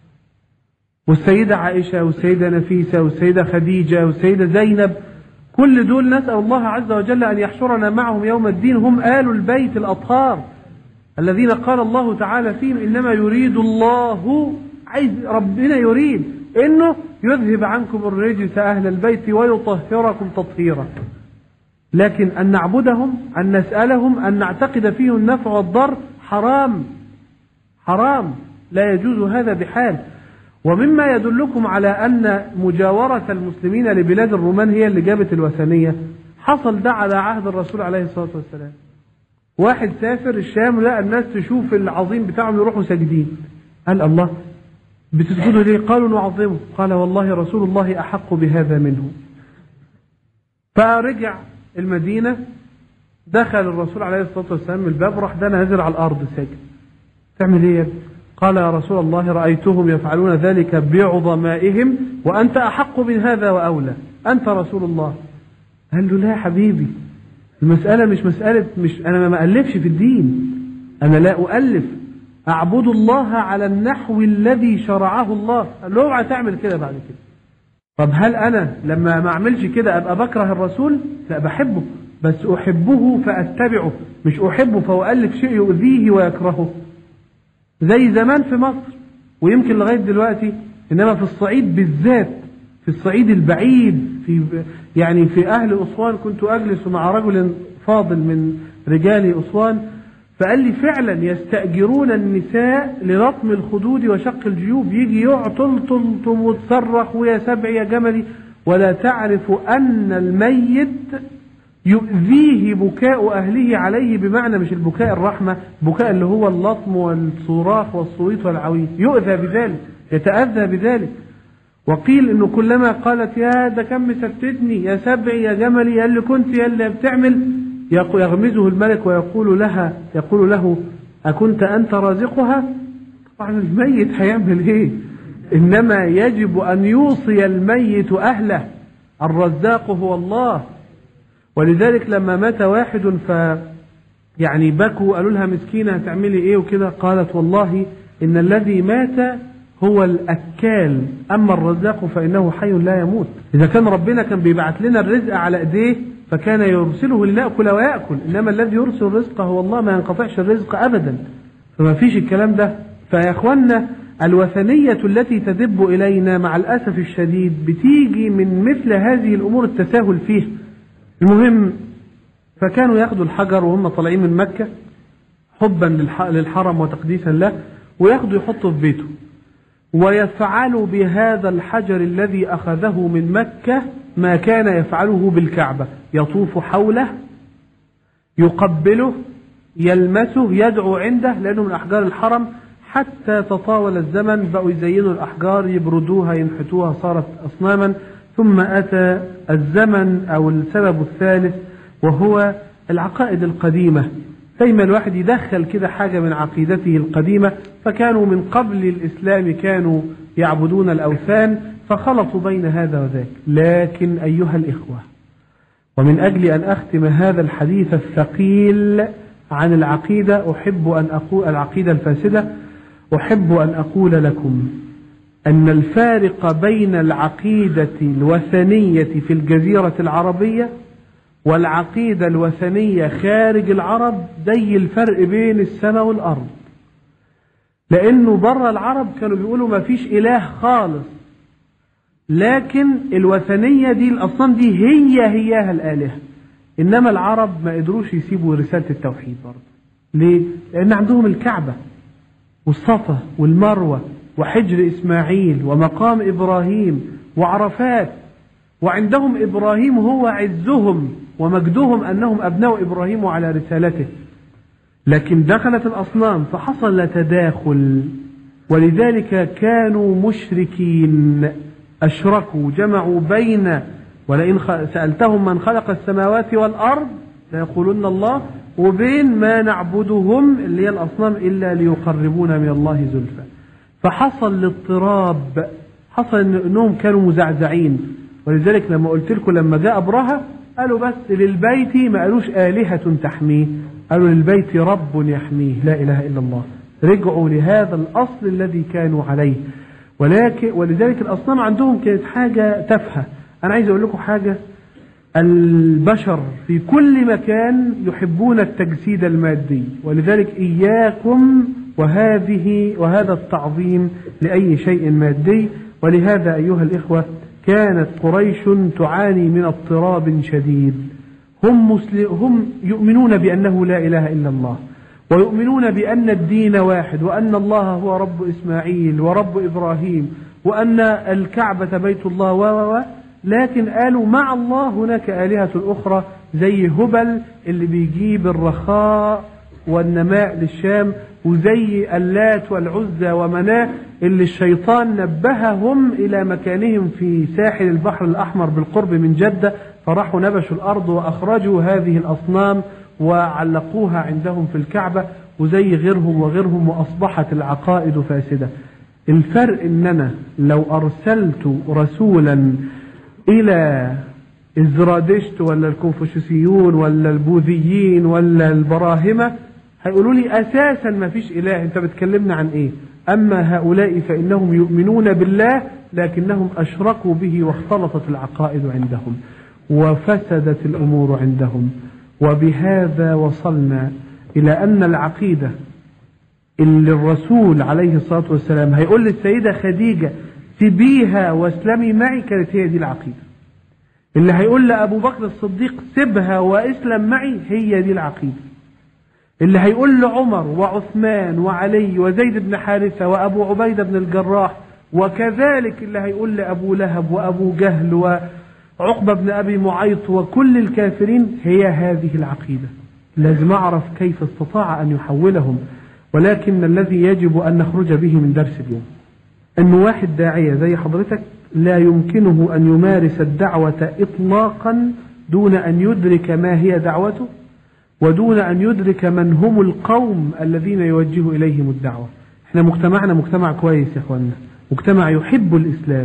والسيدة عائشة والسيدة نفيسة والسيدة خديجة والسيدة زينب كل دول نسأل الله عز وجل أن يحشرنا معهم يوم الدين هم آل البيت الأطهار الذين قال الله تعالى فيهم إنما يريد الله عايز ربنا يريد إنه يذهب عنكم الرجس أهل البيت ويطهركم تطهيرا لكن أن نعبدهم أن نسألهم أن نعتقد فيهم النفع والضر حرام حرام لا يجوز هذا بحال ومما يدلكم على أن مجاورة المسلمين لبلاد الرومان هي اللي جابت الوثنية حصل ده على عهد الرسول عليه الصلاة والسلام واحد سافر الشام لقى الناس تشوف العظيم بتاعهم يروحوا ساجدين قال الله بتسجدوا ليه قالوا نعظمه قال والله رسول الله أحق بهذا منه فرجع المدينة دخل الرسول عليه الصلاة والسلام من الباب راح ده نازل على الأرض ساجد تعمل ايه يا ابني؟ قال يا رسول الله رأيتهم يفعلون ذلك بعظمائهم وأنت أحق من هذا وأولى أنت رسول الله قال له لا يا حبيبي المسألة مش مسألة مش أنا ما ألفش في الدين أنا لا أؤلف أعبد الله على النحو الذي شرعه الله قال له اوعى تعمل كده بعد كده طب هل أنا لما ما أعملش كده أبقى بكره الرسول لا بحبه بس أحبه فأتبعه مش أحبه فأؤلف شيء يؤذيه ويكرهه زي زمان في مصر ويمكن لغاية دلوقتي إنما في الصعيد بالذات في الصعيد البعيد في يعني في أهل أسوان كنت أجلس مع رجل فاضل من رجال أسوان فقال لي فعلا يستأجرون النساء لرطم الخدود وشق الجيوب يجي يعطل طلطم وتصرخ ويا سبع يا جملي ولا تعرف أن الميت يؤذيه بكاء أهله عليه بمعنى مش البكاء الرحمة بكاء اللي هو اللطم والصراخ والصويت والعويل يؤذى بذلك يتأذى بذلك وقيل انه كلما قالت يا ده كم مستتني يا سبعي يا جملي يا اللي كنت يا اللي بتعمل يغمزه الملك ويقول لها يقول له أكنت أنت رازقها طبعا الميت هيعمل ايه إنما يجب أن يوصي الميت أهله الرزاق هو الله ولذلك لما مات واحد ف يعني بكوا قالوا لها مسكينة هتعملي ايه وكده قالت والله إن الذي مات هو الأكال أما الرزاق فإنه حي لا يموت إذا كان ربنا كان بيبعت لنا الرزق على إيديه فكان يرسله لنأكل ويأكل إنما الذي يرسل الرزق هو الله ما ينقطعش الرزق أبدا فما فيش الكلام ده فيا إخوانا الوثنية التي تدب إلينا مع الأسف الشديد بتيجي من مثل هذه الأمور التساهل فيها المهم فكانوا ياخدوا الحجر وهم طالعين من مكة حبا للحرم وتقديسا له وياخدوا يحطوا في بيته ويفعل بهذا الحجر الذي أخذه من مكة ما كان يفعله بالكعبة يطوف حوله يقبله يلمسه يدعو عنده لأنه من أحجار الحرم حتى تطاول الزمن بقوا يزينوا الأحجار يبردوها ينحتوها صارت أصناما ثم أتى الزمن أو السبب الثالث وهو العقائد القديمة دايما الواحد يدخل كده حاجة من عقيدته القديمة فكانوا من قبل الإسلام كانوا يعبدون الأوثان فخلطوا بين هذا وذاك لكن أيها الإخوة ومن أجل أن أختم هذا الحديث الثقيل عن العقيدة أحب أن أقول العقيدة الفاسدة أحب أن أقول لكم أن الفارق بين العقيدة الوثنية في الجزيرة العربية والعقيدة الوثنية خارج العرب زي الفرق بين السماء والأرض لأنه بره العرب كانوا بيقولوا ما فيش إله خالص لكن الوثنية دي الأصنام دي هي هياها الآلهة إنما العرب ما قدروش يسيبوا رسالة التوحيد برضه ليه؟ لأن عندهم الكعبة والصفا والمروة وحجر إسماعيل ومقام إبراهيم وعرفات وعندهم إبراهيم هو عزهم ومجدهم أنهم أبناء إبراهيم على رسالته لكن دخلت الأصنام فحصل تداخل ولذلك كانوا مشركين أشركوا جمعوا بين ولئن سألتهم من خلق السماوات والأرض ليقولن الله وبين ما نعبدهم اللي هي الأصنام إلا ليقربونا من الله زلفى فحصل الاضطراب حصل انهم كانوا مزعزعين ولذلك لما قلت لكم لما جاء ابرهه قالوا بس للبيت ما قالوش آلهة تحميه قالوا للبيت رب يحميه لا إله إلا الله رجعوا لهذا الأصل الذي كانوا عليه ولكن ولذلك الأصنام عندهم كانت حاجة تافهة أنا عايز أقول لكم حاجة البشر في كل مكان يحبون التجسيد المادي ولذلك إياكم وهذه وهذا التعظيم لأي شيء مادي ولهذا أيها الإخوة كانت قريش تعاني من اضطراب شديد هم مسلم هم يؤمنون بأنه لا إله إلا الله ويؤمنون بأن الدين واحد وأن الله هو رب إسماعيل ورب إبراهيم وأن الكعبة بيت الله و لكن قالوا مع الله هناك آلهة أخرى زي هبل اللي بيجيب الرخاء والنماء للشام وزي اللات والعزى ومناه اللي الشيطان نبههم إلى مكانهم في ساحل البحر الأحمر بالقرب من جدة فراحوا نبشوا الأرض وأخرجوا هذه الأصنام وعلقوها عندهم في الكعبة وزي غيرهم وغيرهم وأصبحت العقائد فاسدة الفرق ان انا لو ارسلت رسولا الى الزرادشت ولا الكونفوشيوسيون ولا البوذيين ولا البراهمة هيقولوا لي اساسا ما فيش اله انت بتكلمنا عن ايه اما هؤلاء فانهم يؤمنون بالله لكنهم اشركوا به واختلطت العقائد عندهم وفسدت الامور عندهم وبهذا وصلنا الى ان العقيده اللي الرسول عليه الصلاة والسلام هيقول للسيدة خديجة سيبيها واسلمي معي كانت هي دي العقيدة اللي هيقول لأبو بكر الصديق سيبها واسلم معي هي دي العقيدة اللي هيقول لعمر وعثمان وعلي وزيد بن حارثة وأبو عبيدة بن الجراح وكذلك اللي هيقول لأبو لهب وأبو جهل وعقبة بن أبي معيط وكل الكافرين هي هذه العقيدة لازم أعرف كيف استطاع أن يحولهم ولكن الذي يجب أن نخرج به من درس اليوم أن واحد داعية زي حضرتك لا يمكنه أن يمارس الدعوة إطلاقا دون أن يدرك ما هي دعوته ودون أن يدرك من هم القوم الذين يوجه إليهم الدعوة احنا مجتمعنا مجتمع كويس يا اخوانا مجتمع يحب الإسلام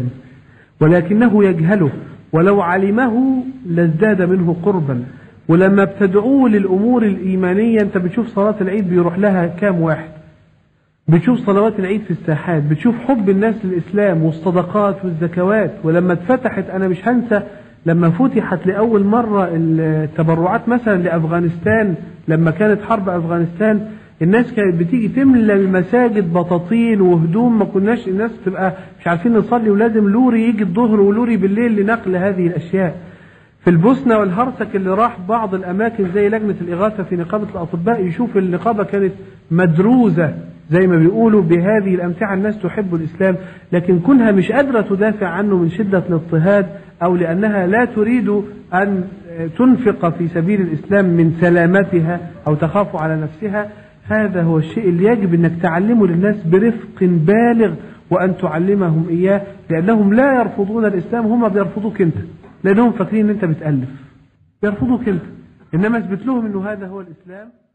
ولكنه يجهله ولو علمه لازداد منه قربا ولما بتدعوه للأمور الإيمانية أنت بتشوف صلاة العيد بيروح لها كام واحد بتشوف صلوات العيد في الساحات بتشوف حب الناس للإسلام والصدقات والزكوات ولما اتفتحت أنا مش هنسى لما فتحت لأول مرة التبرعات مثلا لأفغانستان لما كانت حرب أفغانستان الناس كانت بتيجي تملى المساجد بطاطين وهدوم ما كناش الناس تبقى مش عارفين نصلي ولازم لوري يجي الظهر ولوري بالليل لنقل هذه الأشياء في البوسنة والهرسك اللي راح بعض الأماكن زي لجنة الإغاثة في نقابة الأطباء يشوف النقابة كانت مدروزة زي ما بيقولوا بهذه الأمتعة الناس تحب الإسلام لكن كونها مش قادرة تدافع عنه من شدة الاضطهاد أو لأنها لا تريد أن تنفق في سبيل الإسلام من سلامتها أو تخاف على نفسها هذا هو الشيء اللي يجب أنك تعلمه للناس برفق بالغ وأن تعلمهم إياه لأنهم لا يرفضون الإسلام هم بيرفضوك أنت لانهم فاكرين ان انت بتالف يرفضوك انت انما اثبت لهم انه هذا هو الاسلام